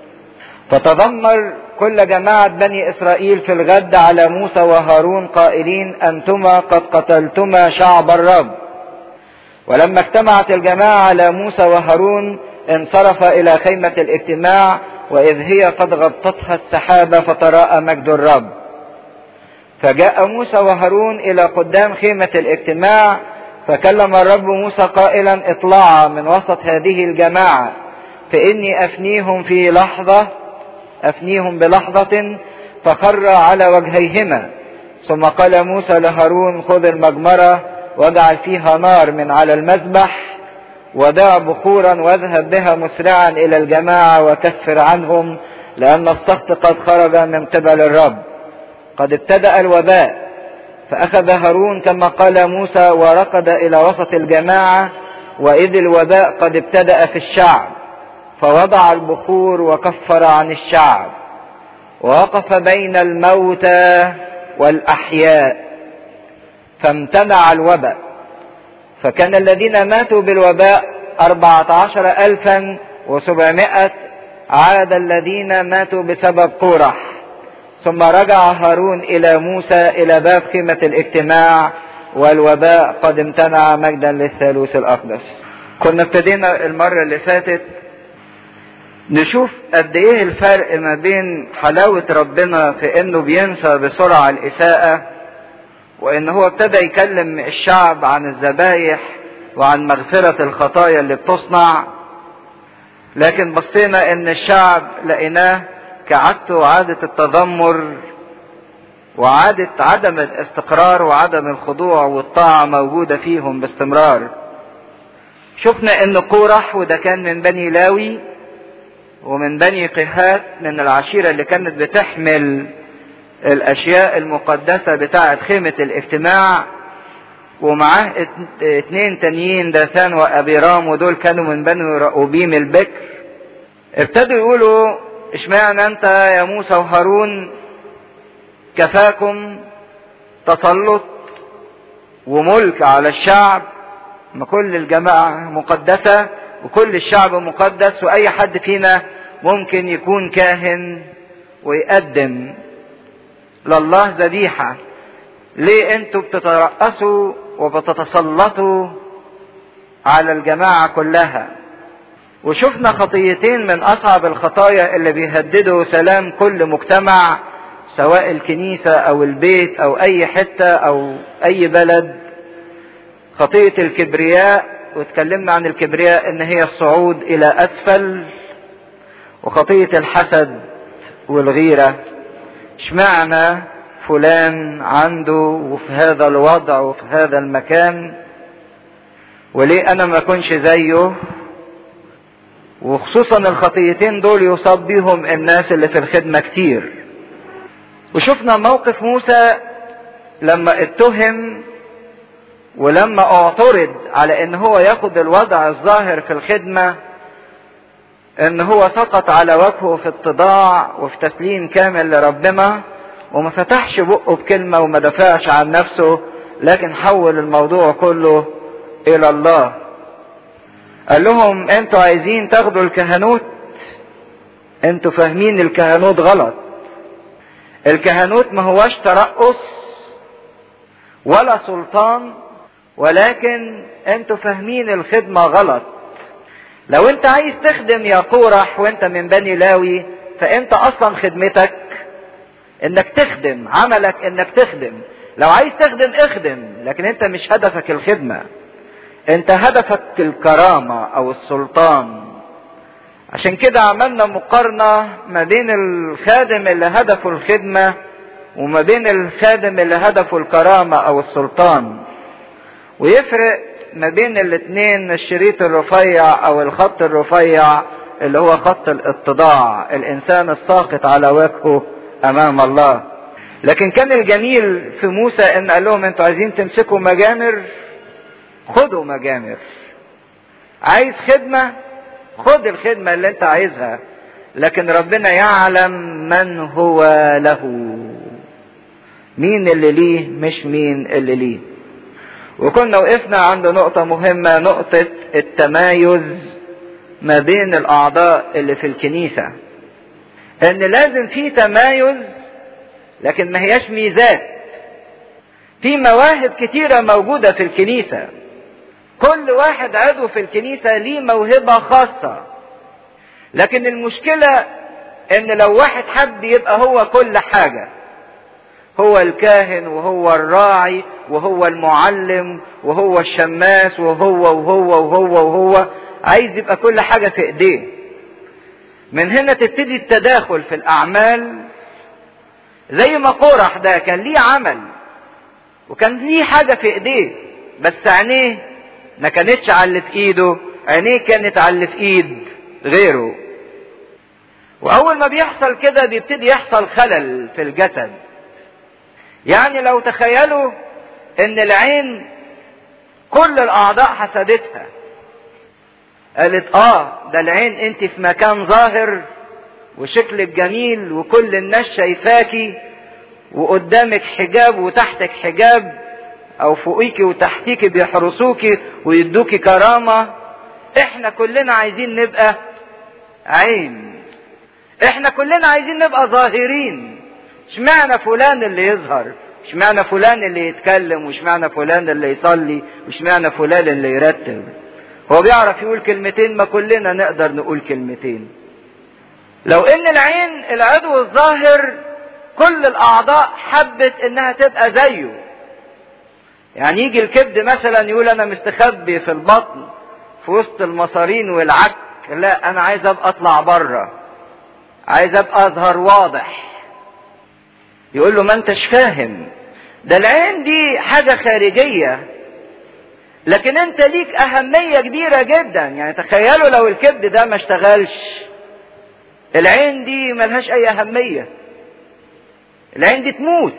فتذمر كل جماعة بني إسرائيل في الغد على موسى وهارون قائلين أنتما قد قتلتما شعب الرب ولما اجتمعت الجماعة على موسى وهارون انصرف إلى خيمة الاجتماع وإذ هي قد غطتها السحابة فتراءى مجد الرب فجاء موسى وهارون الى قدام خيمة الاجتماع فكلم الرب موسى قائلا اطلعا من وسط هذه الجماعة فاني افنيهم في لحظة افنيهم بلحظة فخر على وجهيهما ثم قال موسى لهارون خذ المجمرة واجعل فيها نار من على المذبح ودع بخورا واذهب بها مسرعا الى الجماعة وكفر عنهم لان السخط قد خرج من قبل الرب قد ابتدأ الوباء فأخذ هارون كما قال موسى وركض إلى وسط الجماعة وإذ الوباء قد ابتدأ في الشعب فوضع البخور وكفر عن الشعب ووقف بين الموتى والأحياء فامتنع الوباء فكان الذين ماتوا بالوباء أربعة عشر ألفا وسبعمائة عاد الذين ماتوا بسبب قورح ثم رجع هارون الى موسى الى باب خيمة الاجتماع والوباء قد امتنع مجدا للثالوث الاقدس كنا ابتدينا المرة اللي فاتت نشوف قد ايه الفرق ما بين حلاوة ربنا في انه بينسى بسرعة الاساءة وان هو ابتدى يكلم الشعب عن الذبايح وعن مغفرة الخطايا اللي بتصنع لكن بصينا ان الشعب لقيناه كعادته وعادة التذمر وعادة عدم الاستقرار وعدم الخضوع والطاعة موجودة فيهم باستمرار شفنا ان قورح وده كان من بني لاوي ومن بني قهات من العشيرة اللي كانت بتحمل الاشياء المقدسة بتاعة خيمة الاجتماع ومعاه اتنين تانيين داثان وابيرام ودول كانوا من بني رأوبيم البكر ابتدوا يقولوا اشمعنى انت يا موسى وهارون كفاكم تسلط وملك على الشعب ما كل الجماعة مقدسة وكل الشعب مقدس وأي حد فينا ممكن يكون كاهن ويقدم لله ذبيحة ليه انتوا بتترأسوا وبتتسلطوا على الجماعة كلها وشفنا خطيتين من أصعب الخطايا اللي بيهددوا سلام كل مجتمع سواء الكنيسة أو البيت أو أي حتة أو أي بلد خطية الكبرياء واتكلمنا عن الكبرياء ان هي الصعود الى اسفل وخطية الحسد والغيرة اشمعنى فلان عنده وفي هذا الوضع وفي هذا المكان وليه انا ما اكونش زيه وخصوصا الخطيتين دول يصاب بيهم الناس اللي في الخدمة كتير وشفنا موقف موسى لما اتهم ولما اعترض على ان هو ياخد الوضع الظاهر في الخدمة ان هو سقط على وجهه في اتضاع وفي تسليم كامل لربنا وما فتحش بقه بكلمة وما دافعش عن نفسه لكن حول الموضوع كله الى الله قال لهم انتوا عايزين تاخدوا الكهنوت انتوا فاهمين الكهنوت غلط الكهنوت ما هوش ترأس ولا سلطان ولكن انتوا فاهمين الخدمة غلط لو انت عايز تخدم يا قورح وانت من بني لاوي فانت اصلا خدمتك انك تخدم عملك انك تخدم لو عايز تخدم اخدم لكن انت مش هدفك الخدمة انت هدفك الكرامة او السلطان عشان كده عملنا مقارنة ما بين الخادم اللي هدفه الخدمة وما بين الخادم اللي هدفه الكرامة او السلطان ويفرق ما بين الاثنين الشريط الرفيع او الخط الرفيع اللي هو خط الاتضاع الانسان الساقط على وجهه امام الله لكن كان الجميل في موسى ان قال لهم انتوا عايزين تمسكوا مجامر خدوا مجامر عايز خدمة خد الخدمة اللي انت عايزها لكن ربنا يعلم من هو له مين اللي ليه مش مين اللي ليه وكنا وقفنا عند نقطة مهمة نقطة التمايز ما بين الأعضاء اللي في الكنيسة إن لازم في تمايز لكن ما هياش ميزات في مواهب كتيرة موجودة في الكنيسة كل واحد عضو في الكنيسة ليه موهبة خاصة لكن المشكلة ان لو واحد حب يبقى هو كل حاجة هو الكاهن وهو الراعي وهو المعلم وهو الشماس وهو وهو وهو وهو عايز يبقى كل حاجة في ايديه من هنا تبتدي التداخل في الاعمال زي ما قرح ده كان ليه عمل وكان ليه حاجة في ايديه بس عينيه ما كانتش على اللي في ايده عينيه كانت على اللي في ايد غيره واول ما بيحصل كده بيبتدي يحصل خلل في الجسد يعني لو تخيلوا ان العين كل الاعضاء حسدتها قالت اه ده العين انت في مكان ظاهر وشكلك جميل وكل الناس شايفاكي وقدامك حجاب وتحتك حجاب او فوقيكي وتحتيكي بيحرسوكي ويدوكي كرامة احنا كلنا عايزين نبقى عين احنا كلنا عايزين نبقى ظاهرين اشمعنى فلان اللي يظهر اشمعنى فلان اللي يتكلم واشمعنى فلان اللي يصلي واشمعنى فلان اللي يرتب هو بيعرف يقول كلمتين ما كلنا نقدر نقول كلمتين لو ان العين العضو الظاهر كل الاعضاء حبت انها تبقى زيه يعني يجي الكبد مثلا يقول انا مستخبي في البطن في وسط المصارين والعك لا انا عايز ابقى اطلع بره عايز ابقى اظهر واضح يقول له ما انتش فاهم ده العين دي حاجة خارجية لكن انت ليك اهمية كبيرة جدا يعني تخيلوا لو الكبد ده ما اشتغلش العين دي ملهاش اي اهمية العين دي تموت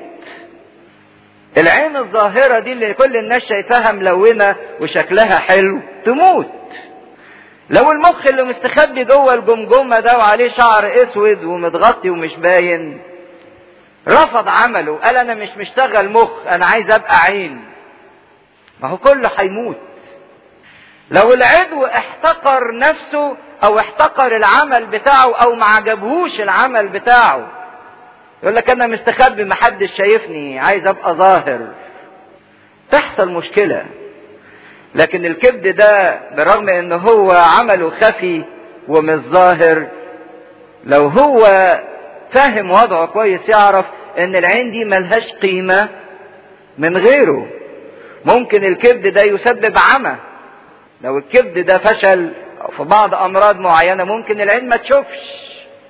العين الظاهرة دي اللي كل الناس شايفاها ملونة وشكلها حلو تموت لو المخ اللي مستخبي جوه الجمجمة ده وعليه شعر اسود ومتغطي ومش باين رفض عمله قال انا مش مشتغل مخ انا عايز ابقى عين ما هو كله هيموت لو العضو احتقر نفسه او احتقر العمل بتاعه او ما عجبهوش العمل بتاعه يقول لك انا مستخبي محدش شايفني عايز ابقى ظاهر تحصل مشكله لكن الكبد ده برغم ان هو عمله خفي ومش ظاهر لو هو فاهم وضعه كويس يعرف ان العين دي ملهاش قيمة من غيره ممكن الكبد ده يسبب عمى لو الكبد ده فشل في بعض امراض معينة ممكن العين ما تشوفش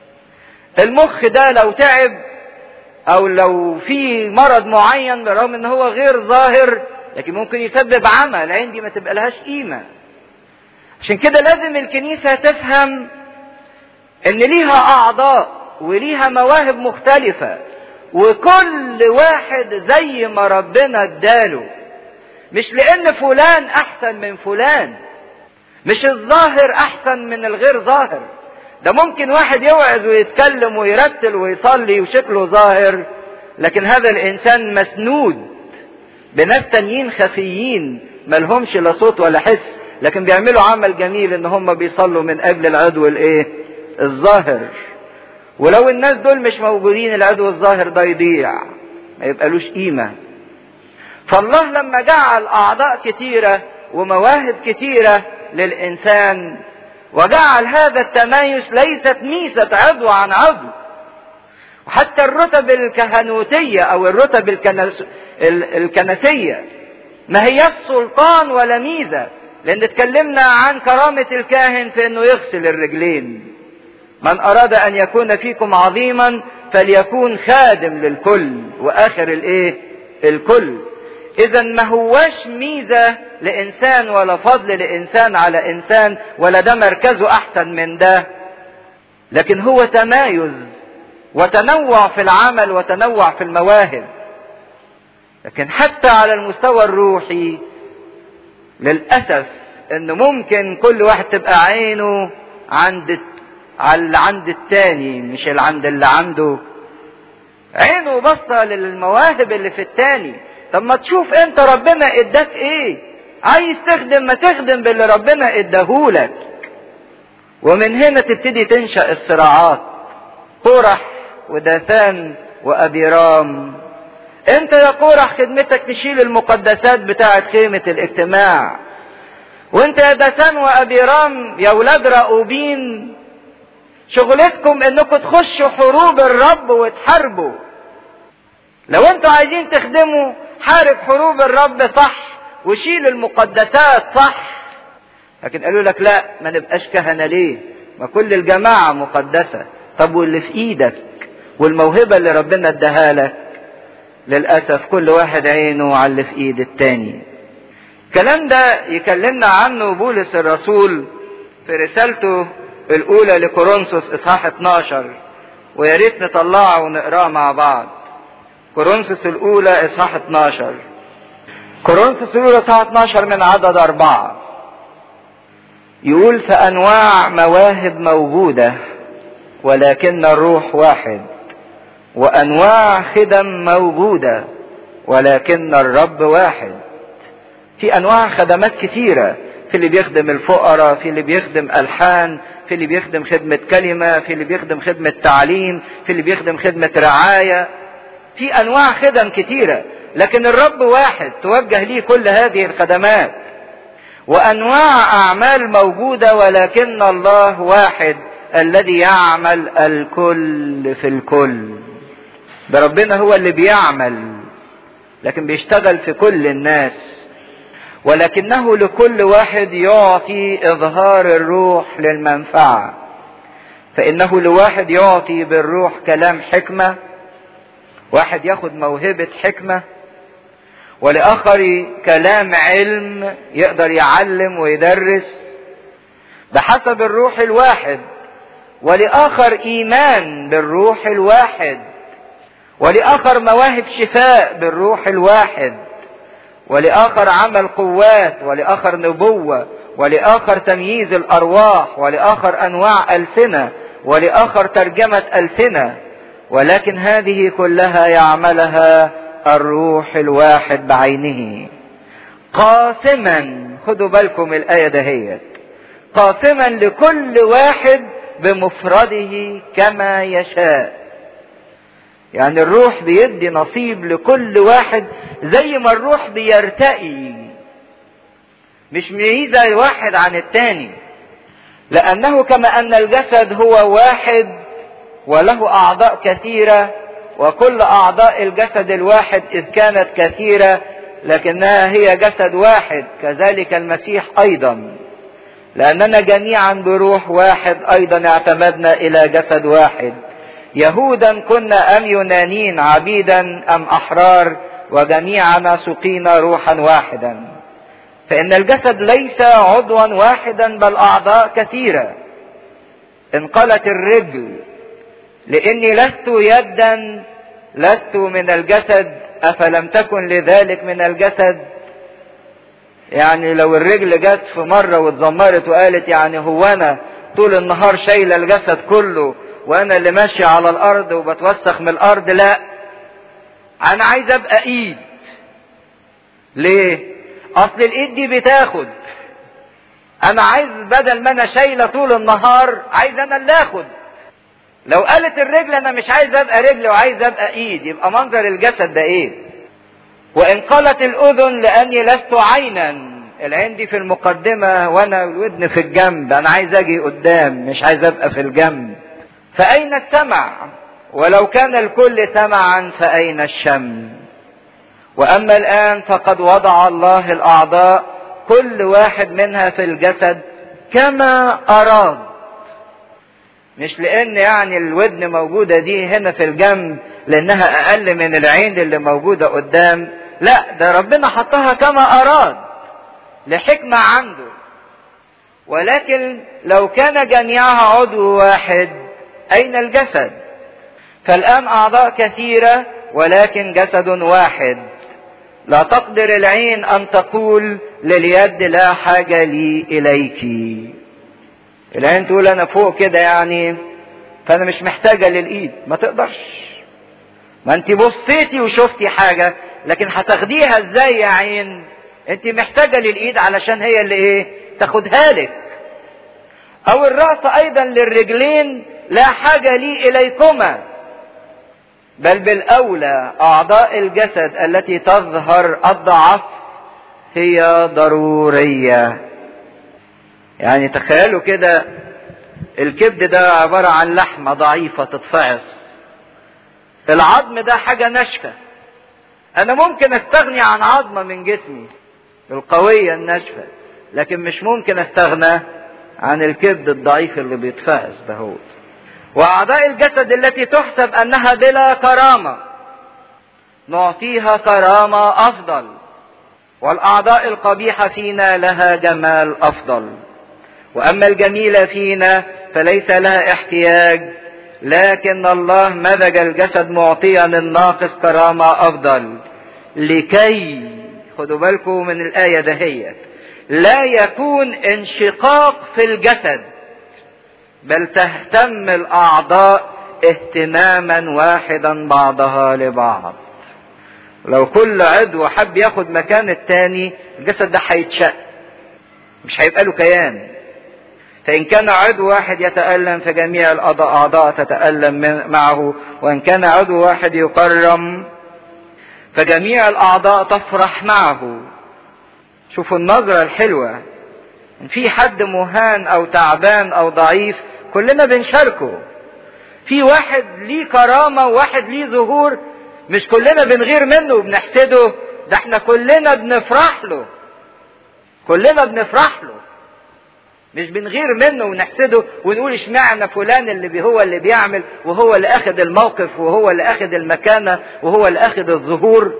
المخ ده لو تعب او لو في مرض معين برغم ان هو غير ظاهر لكن ممكن يسبب عمى العين دي ما تبقى لهاش قيمة عشان كده لازم الكنيسة تفهم ان ليها اعضاء وليها مواهب مختلفة وكل واحد زي ما ربنا اداله مش لان فلان احسن من فلان مش الظاهر احسن من الغير ظاهر ده ممكن واحد يوعظ ويتكلم ويرتل ويصلي وشكله ظاهر لكن هذا الانسان مسنود بناس تانيين خفيين ملهمش لا صوت ولا حس لكن بيعملوا عمل جميل ان هم بيصلوا من اجل العضو الايه الظاهر ولو الناس دول مش موجودين العضو الظاهر ده يضيع ما يبقالوش قيمة فالله لما جعل اعضاء كتيرة ومواهب كتيرة للانسان وجعل هذا التمايز ليست ميزة عضو عن عضو وحتى الرتب الكهنوتية او الرتب الكنس... الكنسية ما هي السلطان ولا ميزة لان اتكلمنا عن كرامة الكاهن في انه يغسل الرجلين من اراد ان يكون فيكم عظيما فليكون خادم للكل واخر الايه الكل اذا ما هواش ميزة لانسان ولا فضل لانسان على انسان ولا ده مركزه احسن من ده لكن هو تمايز وتنوع في العمل وتنوع في المواهب لكن حتى على المستوى الروحي للأسف ان ممكن كل واحد تبقى عينه عند على عند التاني مش اللي عند اللي عنده عينه باصه للمواهب اللي في التاني طب ما تشوف انت ربنا اداك ايه عايز تخدم ما تخدم باللي ربنا اداهولك ومن هنا تبتدي تنشأ الصراعات قرح وداثان وابيرام انت يا قرح خدمتك تشيل المقدسات بتاعت خيمة الاجتماع وانت يا داثان وابيرام يا ولاد رأوبين شغلتكم انكم تخشوا حروب الرب وتحاربوا لو انتوا عايزين تخدموا حارب حروب الرب صح وشيل المقدسات صح لكن قالوا لك لا ما نبقاش كهنة ليه ما كل الجماعة مقدسة طب واللي في ايدك والموهبة اللي ربنا اداها لك للأسف كل واحد عينه على اللي في ايد التاني الكلام ده يكلمنا عنه بولس الرسول في رسالته الأولى لكورنثوس إصحاح 12 ويا ريت نطلعه ونقراه مع بعض كورنثوس الأولى إصحاح 12 كورنثوس الأولى إصحاح 12 من عدد أربعة يقول فأنواع مواهب موجودة ولكن الروح واحد وأنواع خدم موجودة ولكن الرب واحد في أنواع خدمات كتيرة في اللي بيخدم الفقراء في اللي بيخدم ألحان في اللي بيخدم خدمة كلمة في اللي بيخدم خدمة تعليم في اللي بيخدم خدمة رعاية في أنواع خدم كتيرة لكن الرب واحد توجه ليه كل هذه الخدمات وأنواع أعمال موجودة ولكن الله واحد الذي يعمل الكل في الكل ده ربنا هو اللي بيعمل لكن بيشتغل في كل الناس ولكنه لكل واحد يعطي اظهار الروح للمنفعه فانه لواحد يعطي بالروح كلام حكمه واحد ياخد موهبة حكمة ولآخر كلام علم يقدر يعلم ويدرس بحسب الروح الواحد ولآخر إيمان بالروح الواحد ولآخر مواهب شفاء بالروح الواحد ولآخر عمل قوات ولآخر نبوة ولآخر تمييز الأرواح ولآخر أنواع ألسنة ولآخر ترجمة ألسنة ولكن هذه كلها يعملها الروح الواحد بعينه قاسما خدوا بالكم الآية دهيت قاسما لكل واحد بمفرده كما يشاء يعني الروح بيدي نصيب لكل واحد زي ما الروح بيرتقي مش ميزة واحد عن التاني لأنه كما أن الجسد هو واحد وله أعضاء كثيرة وكل أعضاء الجسد الواحد إذ كانت كثيرة لكنها هي جسد واحد كذلك المسيح أيضا لأننا جميعا بروح واحد أيضا اعتمدنا إلى جسد واحد يهودا كنا أم يونانين عبيدا أم أحرار وجميعنا سقينا روحا واحدا فإن الجسد ليس عضوا واحدا بل أعضاء كثيرة انقلت الرجل لاني لست يدا لست من الجسد افلم تكن لذلك من الجسد يعني لو الرجل جت في مرة واتذمرت وقالت يعني هو انا طول النهار شايلة الجسد كله وانا اللي ماشي على الارض وبتوسخ من الارض لا انا عايز ابقى ايد ليه اصل الايد دي بتاخد انا عايز بدل ما انا شايلة طول النهار عايز انا اللي اخد لو قالت الرجل انا مش عايز ابقى رجل وعايز ابقى ايد يبقى منظر الجسد ده ايه وان قالت الاذن لاني لست عينا العين دي في المقدمة وانا الودن في الجنب انا عايز اجي قدام مش عايز ابقى في الجنب فاين السمع ولو كان الكل سمعا فاين الشم واما الان فقد وضع الله الاعضاء كل واحد منها في الجسد كما اراد مش لان يعني الودن موجودة دي هنا في الجنب لانها اقل من العين اللي موجودة قدام لا ده ربنا حطها كما اراد لحكمة عنده ولكن لو كان جميعها عضو واحد اين الجسد فالان اعضاء كثيرة ولكن جسد واحد لا تقدر العين ان تقول لليد لا حاجة لي اليك العين تقول انا فوق كده يعني فانا مش محتاجة للايد ما تقدرش ما انت بصيتي وشفتي حاجة لكن هتاخديها ازاي يا عين انت محتاجة للايد علشان هي اللي ايه تاخدها لك او الرأس ايضا للرجلين لا حاجة لي اليكما بل بالاولى اعضاء الجسد التي تظهر الضعف هي ضروريه يعني تخيلوا كده الكبد ده عبارة عن لحمة ضعيفة تتفعص العظم ده حاجة ناشفة أنا ممكن أستغني عن عظمة من جسمي القوية الناشفة لكن مش ممكن أستغنى عن الكبد الضعيف اللي بيتفعص ده هو وأعضاء الجسد التي تحسب أنها بلا كرامة نعطيها كرامة أفضل والأعضاء القبيحة فينا لها جمال أفضل واما الجميله فينا فليس لها احتياج لكن الله مزج الجسد معطيا الناقص كرامه افضل لكي خدوا بالكم من الايه دهيت لا يكون انشقاق في الجسد بل تهتم الاعضاء اهتماما واحدا بعضها لبعض لو كل عضو حب ياخد مكان التاني الجسد ده هيتشق مش هيبقى له كيان فإن كان عضو واحد يتألم فجميع الأعضاء تتألم معه وإن كان عضو واحد يكرم فجميع الأعضاء تفرح معه شوفوا النظرة الحلوة إن في حد مهان أو تعبان أو ضعيف كلنا بنشاركه في واحد ليه كرامة وواحد ليه ظهور مش كلنا بنغير منه وبنحسده ده احنا كلنا بنفرح له كلنا بنفرح له مش بنغير منه ونحسده ونقول اشمعنى فلان اللي هو اللي بيعمل وهو اللي اخذ الموقف وهو اللي اخذ المكانة وهو اللي اخذ الظهور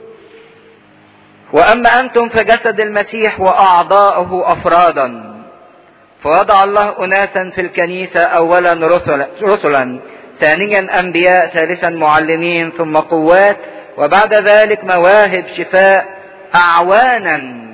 واما انتم فجسد المسيح واعضاؤه افرادا فوضع الله اناسا في الكنيسة اولا رسلا, رسلا ثانيا انبياء ثالثا معلمين ثم قوات وبعد ذلك مواهب شفاء اعوانا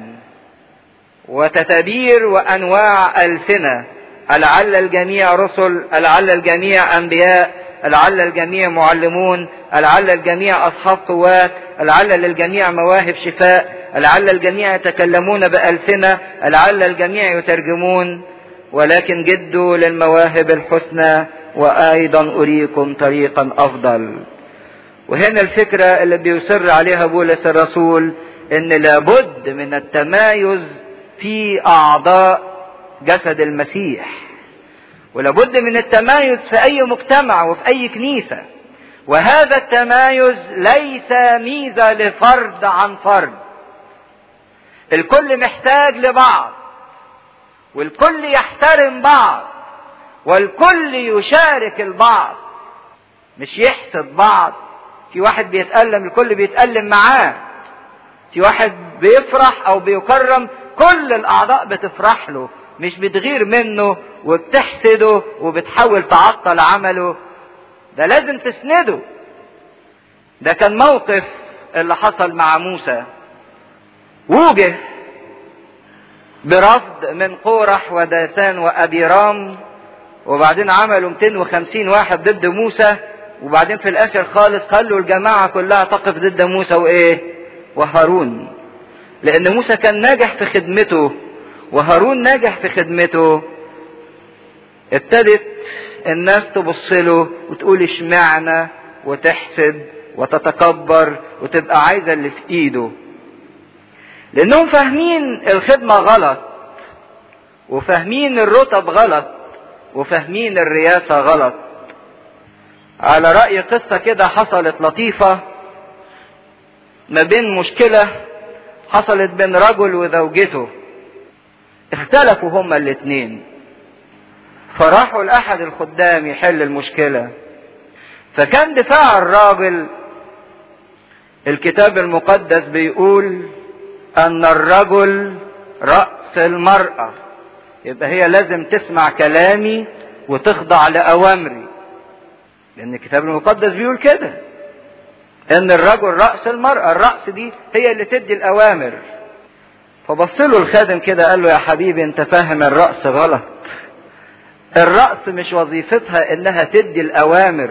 وتتبير وانواع السنه لعل الجميع رسل لعل الجميع انبياء لعل الجميع معلمون لعل الجميع اصحاب قوات لعل للجميع مواهب شفاء لعل الجميع يتكلمون بالسنه لعل الجميع يترجمون ولكن جدوا للمواهب الحسنى وايضا اريكم طريقا افضل وهنا الفكره اللي بيصر عليها بولس الرسول ان لابد من التمايز في اعضاء جسد المسيح ولابد من التمايز في اي مجتمع وفي اي كنيسه وهذا التمايز ليس ميزه لفرد عن فرد الكل محتاج لبعض والكل يحترم بعض والكل يشارك البعض مش يحسد بعض في واحد بيتألم الكل بيتألم معاه في واحد بيفرح او بيكرم كل الاعضاء بتفرح له مش بتغير منه وبتحسده وبتحاول تعطل عمله ده لازم تسنده ده كان موقف اللي حصل مع موسى وجه برفض من قورح وداسان وابيرام وبعدين عملوا 250 واحد ضد موسى وبعدين في الاخر خالص خلوا الجماعه كلها تقف ضد موسى وايه وهارون لان موسى كان ناجح في خدمته وهارون ناجح في خدمته ابتدت الناس تبص له وتقول اشمعنى وتحسد وتتكبر وتبقى عايزه اللي في ايده لانهم فاهمين الخدمه غلط وفاهمين الرتب غلط وفاهمين الرياسه غلط على راي قصه كده حصلت لطيفه ما بين مشكله حصلت بين رجل وزوجته اختلفوا هما الاثنين فراحوا لاحد الخدام يحل المشكله فكان دفاع الراجل الكتاب المقدس بيقول ان الرجل راس المراه يبقى هي لازم تسمع كلامي وتخضع لاوامري لان الكتاب المقدس بيقول كده ان الرجل راس المراه الراس دي هي اللي تدي الاوامر فبص له الخادم كده قال له يا حبيبي انت فاهم الراس غلط الراس مش وظيفتها انها تدي الاوامر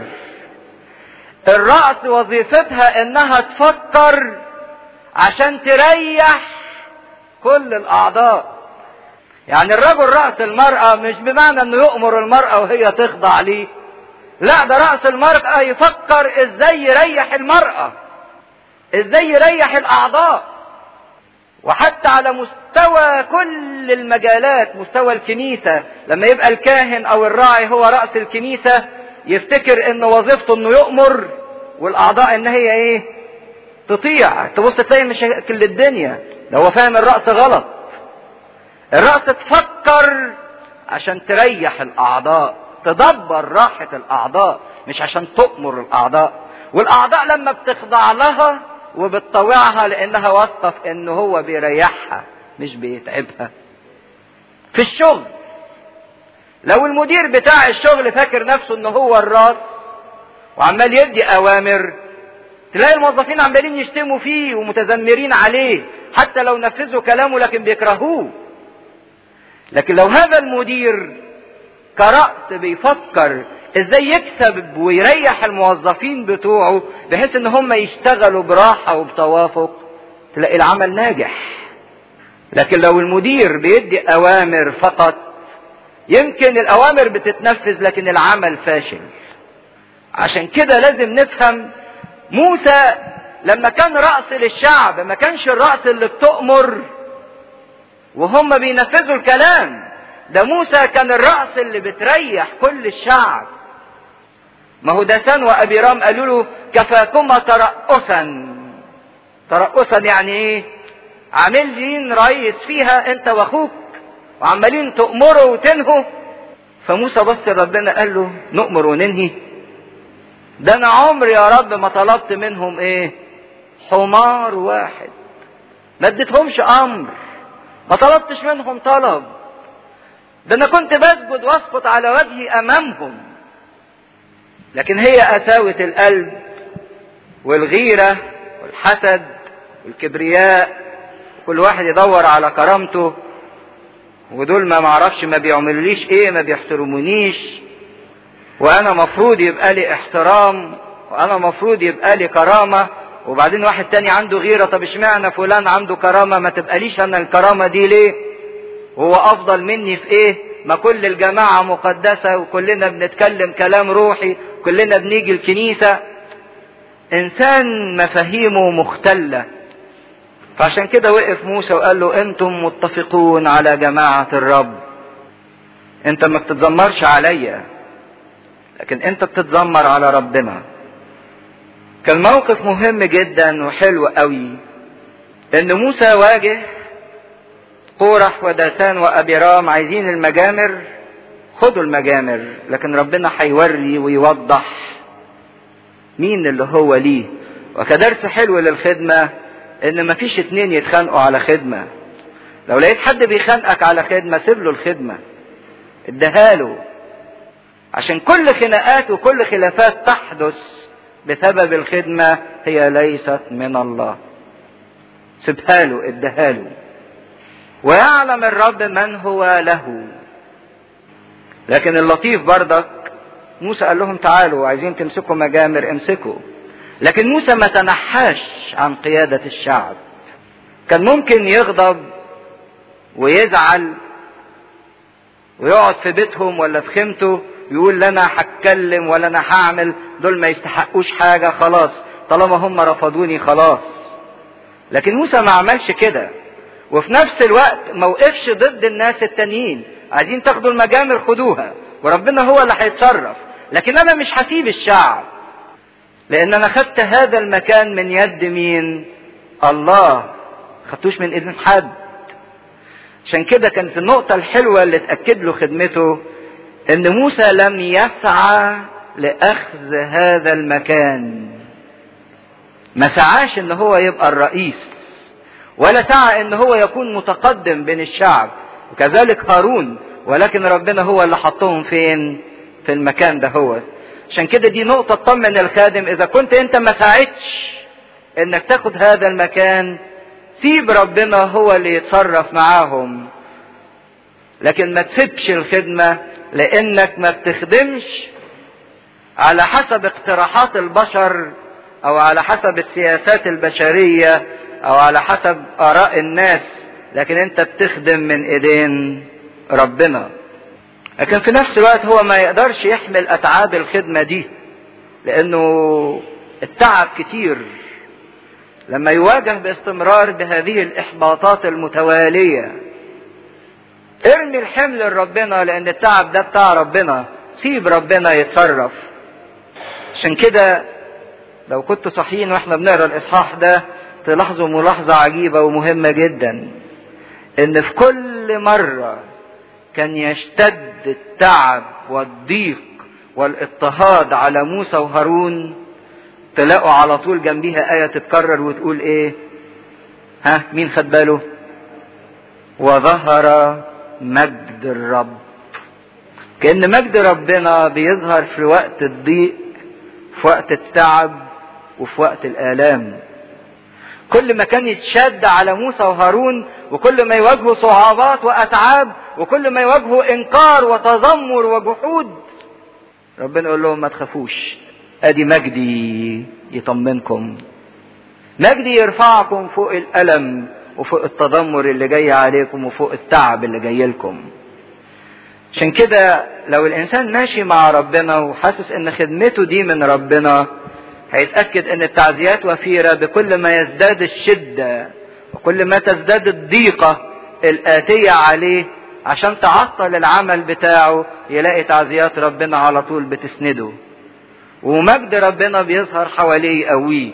الراس وظيفتها انها تفكر عشان تريح كل الاعضاء يعني الرجل راس المراه مش بمعنى انه يؤمر المراه وهي تخضع ليه لا ده راس المراه يفكر ازاي يريح المراه ازاي يريح الاعضاء وحتى على مستوى كل المجالات مستوى الكنيسة لما يبقى الكاهن او الراعي هو رأس الكنيسة يفتكر ان وظيفته انه يؤمر والاعضاء ان هي ايه تطيع تبص تلاقي مشاكل الدنيا ده هو فاهم الرأس غلط الرأس تفكر عشان تريح الاعضاء تدبر راحة الاعضاء مش عشان تؤمر الاعضاء والاعضاء لما بتخضع لها وبتطوعها لانها واثقه في ان هو بيريحها مش بيتعبها في الشغل لو المدير بتاع الشغل فاكر نفسه ان هو الراس وعمال يدي اوامر تلاقي الموظفين عمالين يشتموا فيه ومتذمرين عليه حتى لو نفذوا كلامه لكن بيكرهوه لكن لو هذا المدير كرأس بيفكر ازاي يكسب ويريح الموظفين بتوعه بحيث ان هم يشتغلوا براحة وبتوافق تلاقي العمل ناجح لكن لو المدير بيدي اوامر فقط يمكن الاوامر بتتنفذ لكن العمل فاشل عشان كده لازم نفهم موسى لما كان رأس للشعب ما كانش الرأس اللي بتؤمر وهم بينفذوا الكلام ده موسى كان الرأس اللي بتريح كل الشعب ما هو داسان وابيرام قالوا له كفاكما ترأسا ترأسا يعني ايه عاملين رئيس فيها انت واخوك وعمالين تأمروا وتنهوا فموسى بص لربنا قال له نؤمر وننهي ده انا عمري يا رب ما طلبت منهم ايه حمار واحد ما اديتهمش امر ما طلبتش منهم طلب ده انا كنت بسجد واسقط على وجهي امامهم لكن هي قساوة القلب والغيرة والحسد والكبرياء كل واحد يدور على كرامته ودول ما معرفش ما بيعملوليش ايه ما بيحترمونيش وانا مفروض يبقى لي احترام وانا مفروض يبقى لي كرامة وبعدين واحد تاني عنده غيرة طب اشمعنى فلان عنده كرامة ما تبقاليش انا الكرامة دي ليه هو افضل مني في ايه ما كل الجماعة مقدسة وكلنا بنتكلم كلام روحي كلنا بنيجي الكنيسة انسان مفاهيمه مختلة فعشان كده وقف موسى وقال له انتم متفقون على جماعة الرب انت ما بتتذمرش عليا لكن انت بتتذمر على ربنا كان موقف مهم جدا وحلو قوي ان موسى واجه قورح وداتان وابيرام عايزين المجامر خدوا المجامر لكن ربنا هيوري ويوضح مين اللي هو ليه وكدرس حلو للخدمة ان مفيش اتنين يتخانقوا على خدمة لو لقيت حد بيخانقك على خدمة سيب له الخدمة اديها عشان كل خناقات وكل خلافات تحدث بسبب الخدمة هي ليست من الله سيبها له اديها له ويعلم الرب من هو له لكن اللطيف بردك موسى قال لهم تعالوا عايزين تمسكوا مجامر امسكوا لكن موسى ما تنحاش عن قيادة الشعب كان ممكن يغضب ويزعل ويقعد في بيتهم ولا في خيمته يقول لا انا هتكلم ولا انا هعمل دول ما يستحقوش حاجة خلاص طالما هم رفضوني خلاص لكن موسى ما عملش كده وفي نفس الوقت ما وقفش ضد الناس التانيين عايزين تاخدوا المجامر خدوها وربنا هو اللي هيتصرف لكن انا مش هسيب الشعب لان انا خدت هذا المكان من يد مين الله خدتوش من اذن حد عشان كده كانت النقطة الحلوة اللي تأكد له خدمته ان موسى لم يسعى لاخذ هذا المكان ما سعاش ان هو يبقى الرئيس ولا سعى ان هو يكون متقدم بين الشعب وكذلك هارون ولكن ربنا هو اللي حطهم فين في المكان ده هو عشان كده دي نقطة تطمن الخادم اذا كنت انت ما ساعدتش انك تاخد هذا المكان سيب ربنا هو اللي يتصرف معاهم لكن ما تسيبش الخدمة لانك ما بتخدمش على حسب اقتراحات البشر او على حسب السياسات البشرية او على حسب اراء الناس لكن انت بتخدم من ايدين ربنا لكن في نفس الوقت هو ما يقدرش يحمل اتعاب الخدمة دي لانه التعب كتير لما يواجه باستمرار بهذه الاحباطات المتوالية ارمي الحمل لربنا لان التعب ده بتاع ربنا سيب ربنا يتصرف عشان كده لو كنتوا صحيين واحنا بنقرا الاصحاح ده تلاحظوا ملاحظة عجيبة ومهمة جدا ان في كل مرة كان يشتد التعب والضيق والاضطهاد على موسى وهارون تلاقوا على طول جنبيها آية تتكرر وتقول ايه ها مين خد باله وظهر مجد الرب كأن مجد ربنا بيظهر في وقت الضيق في وقت التعب وفي وقت الآلام كل ما كان يتشد على موسى وهارون وكل ما يواجهوا صعوبات وأتعاب وكل ما يواجهوا إنكار وتذمر وجحود ربنا يقول لهم ما تخافوش ادي مجدي يطمنكم مجدي يرفعكم فوق الألم وفوق التذمر اللي جاي عليكم وفوق التعب اللي جاي لكم عشان كده لو الإنسان ماشي مع ربنا وحاسس إن خدمته دي من ربنا هيتأكد إن التعزيات وفيرة بكل ما يزداد الشدة وكل ما تزداد الضيقة الآتية عليه عشان تعطل العمل بتاعه يلاقي تعزيات ربنا على طول بتسنده ومجد ربنا بيظهر حواليه قوي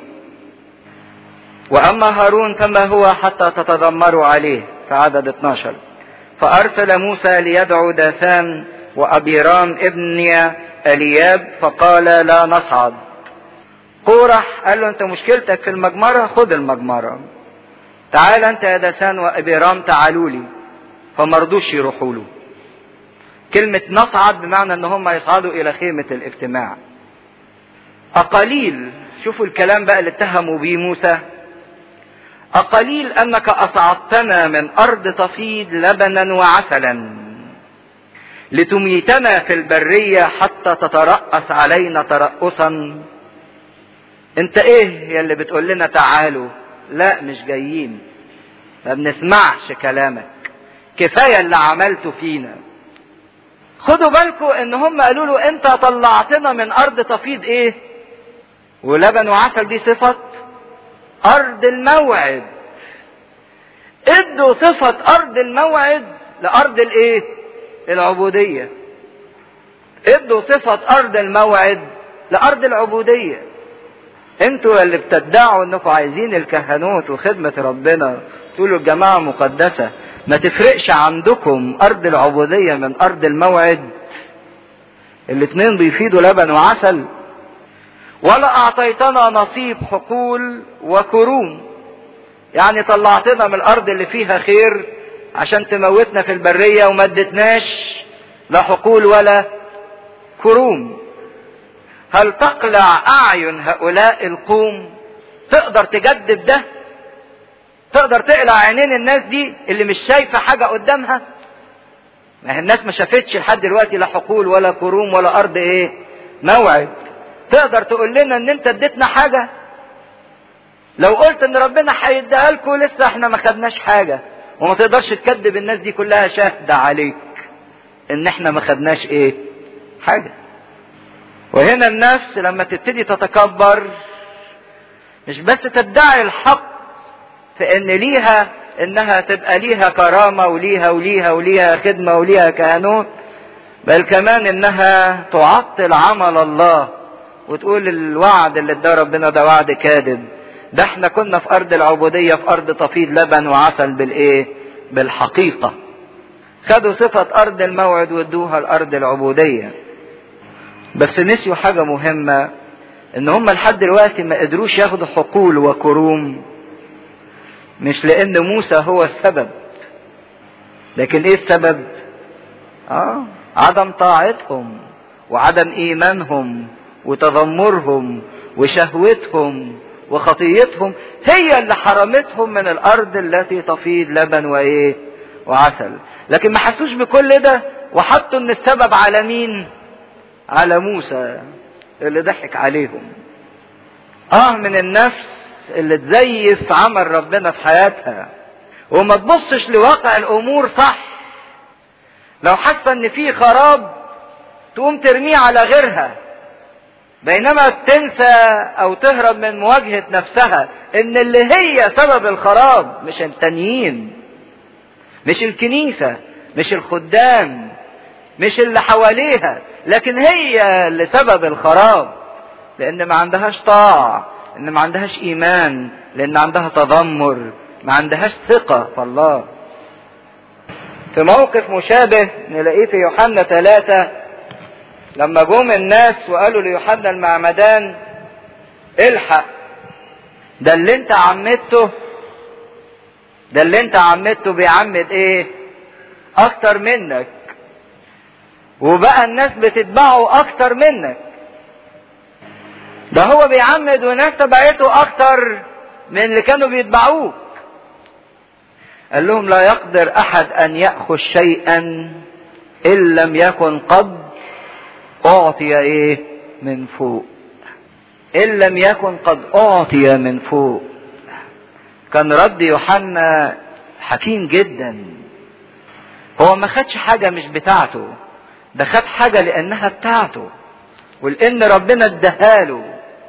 واما هارون فما هو حتى تتذمروا عليه في عدد 12 فأرسل موسى ليدعو داثان وأبيرام ابن الياب فقال لا نصعد قورح قال له انت مشكلتك في المجمرة خد المجمرة تعال انت يا داثان وابيرام تعالوا لي فمرضوش يروحوا له كلمة نصعد بمعنى ان هم يصعدوا الى خيمة الاجتماع اقليل شوفوا الكلام بقى اللي اتهموا بيه موسى اقليل انك اصعدتنا من ارض تفيض لبنا وعسلا لتميتنا في البرية حتى تترأس علينا ترأسا انت ايه يا اللي بتقول لنا تعالوا لا مش جايين ما بنسمعش كلامك كفاية اللي عملته فينا خدوا بالكم ان هم قالوا له انت طلعتنا من ارض تفيض ايه ولبن وعسل دي صفة ارض الموعد ادوا صفة ارض الموعد لارض الايه العبودية ادوا صفة ارض الموعد لارض العبودية انتوا اللي بتدعوا انكم عايزين الكهنوت وخدمة ربنا تقولوا الجماعة مقدسة ما تفرقش عندكم ارض العبودية من ارض الموعد الاتنين بيفيدوا لبن وعسل ولا اعطيتنا نصيب حقول وكروم يعني طلعتنا من الارض اللي فيها خير عشان تموتنا في البرية وما ادتناش لا حقول ولا كروم هل تقلع اعين هؤلاء القوم تقدر تجدد ده تقدر تقلع عينين الناس دي اللي مش شايفة حاجة قدامها ما هي الناس ما شافتش لحد دلوقتي لا حقول ولا كروم ولا ارض ايه موعد تقدر تقول لنا ان انت اديتنا حاجة لو قلت ان ربنا هيديها لكم لسه احنا ما خدناش حاجة وما تقدرش تكذب الناس دي كلها شاهدة عليك ان احنا ما خدناش ايه حاجة وهنا النفس لما تبتدي تتكبر مش بس تدعي الحق في ان ليها انها تبقى ليها كرامة وليها وليها وليها خدمة وليها كهنوت بل كمان انها تعطل عمل الله وتقول الوعد اللي اداه ربنا ده وعد كاذب ده احنا كنا في ارض العبودية في ارض تفيض لبن وعسل بالايه بالحقيقة خدوا صفة ارض الموعد وادوها الارض العبودية بس نسيوا حاجة مهمة ان هم لحد دلوقتي ما قدروش ياخدوا حقول وكروم مش لان موسى هو السبب لكن ايه السبب اه عدم طاعتهم وعدم ايمانهم وتذمرهم وشهوتهم وخطيتهم هي اللي حرمتهم من الارض التي تفيض لبن وايه وعسل لكن ما حسوش بكل ده وحطوا ان السبب على مين على موسى اللي ضحك عليهم اه من النفس اللي تزيف عمل ربنا في حياتها وما تبصش لواقع الامور صح لو حاسه ان في خراب تقوم ترميه على غيرها بينما تنسى او تهرب من مواجهة نفسها ان اللي هي سبب الخراب مش التانيين مش الكنيسة مش الخدام مش اللي حواليها لكن هي اللي سبب الخراب لان ما عندهاش طاعة ان ما عندهاش ايمان لان عندها تذمر ما عندهاش ثقة في الله في موقف مشابه نلاقيه في يوحنا ثلاثة لما جم الناس وقالوا ليوحنا المعمدان الحق ده اللي انت عمدته ده اللي انت عمدته بيعمد ايه اكتر منك وبقى الناس بتتبعه اكتر منك ده هو بيعمد وناس تبعته اكتر من اللي كانوا بيتبعوك قال لهم لا يقدر احد ان ياخذ شيئا ان لم يكن قد اعطي ايه من فوق ان لم يكن قد اعطي من فوق كان رد يوحنا حكيم جدا هو ما خدش حاجة مش بتاعته ده خد حاجة لانها بتاعته ولان ربنا اداهاله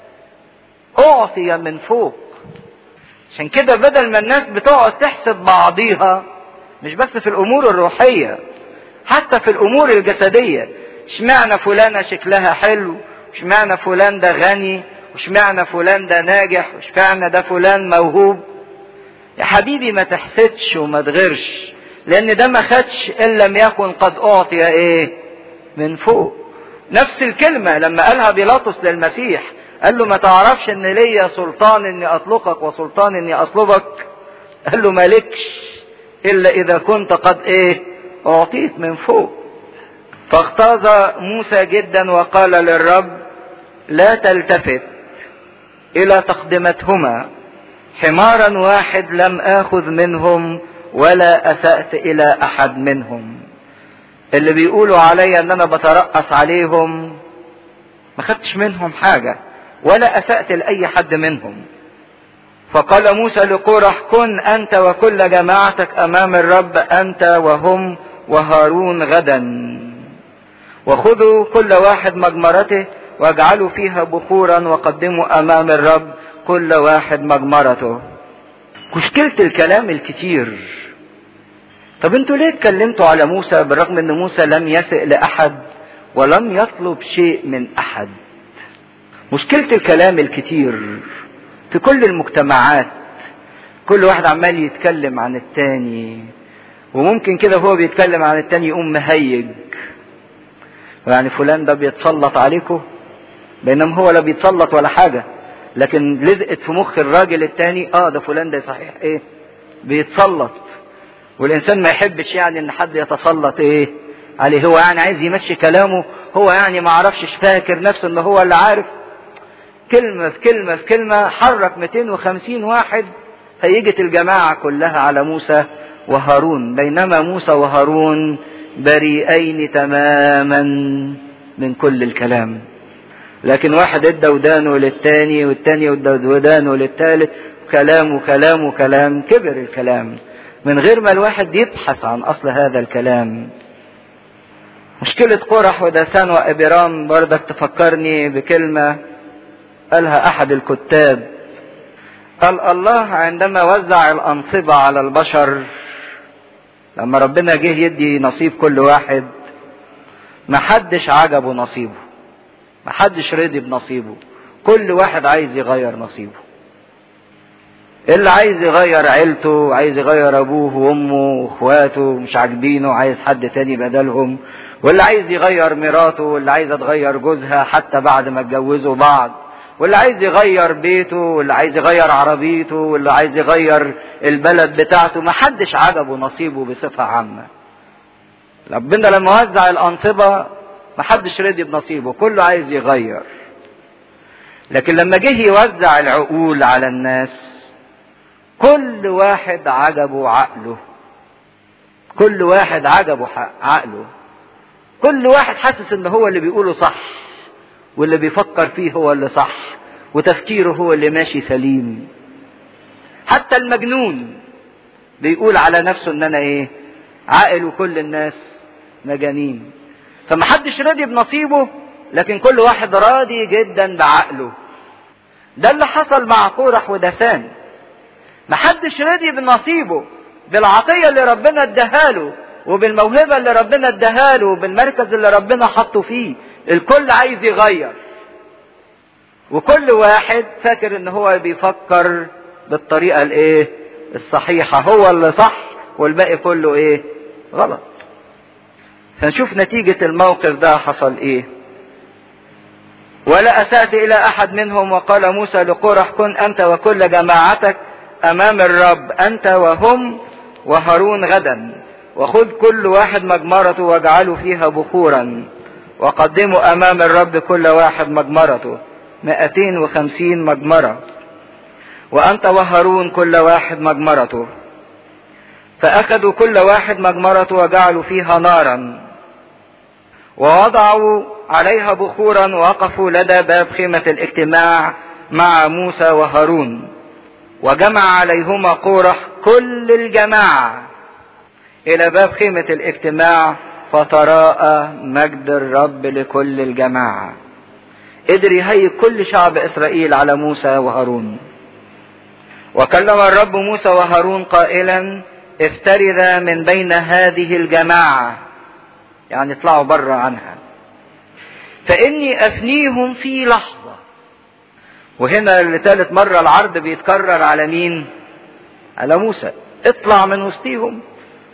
اعطي من فوق عشان كده بدل ما الناس بتقعد تحسب بعضيها مش بس في الامور الروحية حتى في الامور الجسدية اشمعنى فلانة شكلها حلو اشمعنى فلان ده غني واشمعنى فلان ده ناجح واشمعنى ده فلان موهوب يا حبيبي ما تحسدش وما تغيرش لان ده ما خدش ان لم يكن قد اعطي ايه من فوق نفس الكلمة لما قالها بيلاطس للمسيح قال له ما تعرفش ان ليا سلطان اني اطلقك وسلطان اني اصلبك قال له مالكش الا اذا كنت قد ايه اعطيت من فوق فاغتاظ موسى جدا وقال للرب لا تلتفت الى تقدمتهما حمارا واحد لم اخذ منهم ولا اسأت الى احد منهم اللي بيقولوا عليا ان انا بترأس عليهم ما خدتش منهم حاجة ولا اسأت لاي حد منهم فقال موسى لقورح كن انت وكل جماعتك امام الرب انت وهم وهارون غدا وخذوا كل واحد مجمرته واجعلوا فيها بخورا وقدموا امام الرب كل واحد مجمرته مشكلة الكلام الكتير طب انتوا ليه اتكلمتوا على موسى بالرغم ان موسى لم يسئ لاحد ولم يطلب شيء من احد مشكلة الكلام الكتير في كل المجتمعات كل واحد عمال يتكلم عن التاني وممكن كده هو بيتكلم عن التاني يقوم مهيج يعني فلان ده بيتسلط عليكم بينما هو لا بيتسلط ولا حاجة لكن لزقت في مخ الراجل التاني اه ده فلان ده صحيح ايه بيتسلط والانسان ما يحبش يعني ان حد يتسلط ايه عليه هو يعني عايز يمشي كلامه هو يعني ما عرفش فاكر نفسه ان هو اللي عارف كلمة في كلمة في كلمة حرك 250 واحد هيجت الجماعة كلها على موسى وهارون بينما موسى وهارون بريئين تماما من كل الكلام لكن واحد ادى ودانه للتاني والتاني ادى ودانه للتالت كلام وكلام وكلام كبر الكلام من غير ما الواحد يبحث عن اصل هذا الكلام مشكلة قرح ودسان وابرام بردك تفكرني بكلمة قالها احد الكتاب قال الله عندما وزع الانصبة على البشر لما ربنا جه يدي نصيب كل واحد ما حدش عجبه نصيبه ما حدش رضي بنصيبه كل واحد عايز يغير نصيبه اللي عايز يغير عيلته عايز يغير ابوه وامه واخواته مش عاجبينه عايز حد تاني بدلهم واللي عايز يغير مراته واللي عايزه تغير جوزها حتى بعد ما اتجوزوا بعض واللي عايز يغير بيته واللي عايز يغير عربيته واللي عايز يغير البلد بتاعته ما حدش عجبه نصيبه بصفة عامة ربنا لما وزع الأنصبة ما حدش رضي بنصيبه كله عايز يغير لكن لما جه يوزع العقول على الناس كل واحد عجبه عقله كل واحد عجبه عقله كل واحد حاسس ان هو اللي بيقوله صح واللي بيفكر فيه هو اللي صح وتفكيره هو اللي ماشي سليم حتى المجنون بيقول على نفسه ان انا ايه عاقل وكل الناس مجانين فمحدش راضي بنصيبه لكن كل واحد راضي جدا بعقله ده اللي حصل مع قورح ودسان محدش راضي بنصيبه بالعطية اللي ربنا اداها وبالموهبة اللي ربنا اداها له وبالمركز اللي ربنا حطه فيه الكل عايز يغير وكل واحد فاكر ان هو بيفكر بالطريقة الايه الصحيحة هو اللي صح والباقي كله ايه غلط فنشوف نتيجة الموقف ده حصل ايه ولا أسأت إلى أحد منهم وقال موسى لقرح كن أنت وكل جماعتك أمام الرب أنت وهم وهارون غدا وخذ كل واحد مجمرته واجعلوا فيها بخورا وقدموا أمام الرب كل واحد مجمرته مائتين وخمسين مجمرة وأنت وهارون كل واحد مجمرته فأخذوا كل واحد مجمرته وجعلوا فيها نارا ووضعوا عليها بخورا ووقفوا لدى باب خيمة الاجتماع مع موسى وهارون وجمع عليهما قورح كل الجماعة إلى باب خيمة الاجتماع فتراءى مجد الرب لكل الجماعة قدر يهيئ كل شعب إسرائيل على موسى وهارون وكلم الرب موسى وهارون قائلا افترذا من بين هذه الجماعة يعني اطلعوا بره عنها فإني أفنيهم في لحظة وهنا لثالث مرة العرض بيتكرر على مين على موسى اطلع من وسطيهم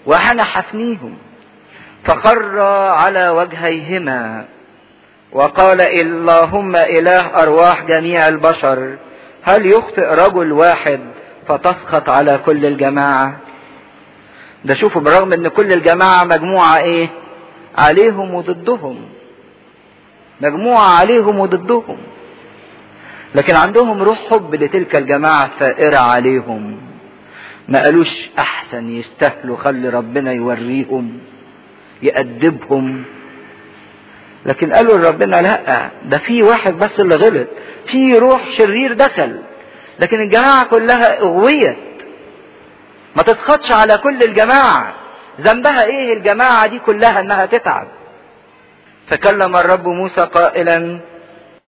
وانا حفنيهم فخر على وجهيهما وقال اللهم اله ارواح جميع البشر هل يخطئ رجل واحد فتسخط على كل الجماعه ده شوفوا بالرغم ان كل الجماعه مجموعه ايه عليهم وضدهم مجموعه عليهم وضدهم لكن عندهم روح حب لتلك الجماعه الثائره عليهم ما قالوش احسن يستاهلوا خلي ربنا يوريهم يأدبهم لكن قالوا لربنا لا ده في واحد بس اللي غلط في روح شرير دخل لكن الجماعة كلها اغويت ما تسخطش على كل الجماعة ذنبها ايه الجماعة دي كلها انها تتعب فكلم الرب موسى قائلا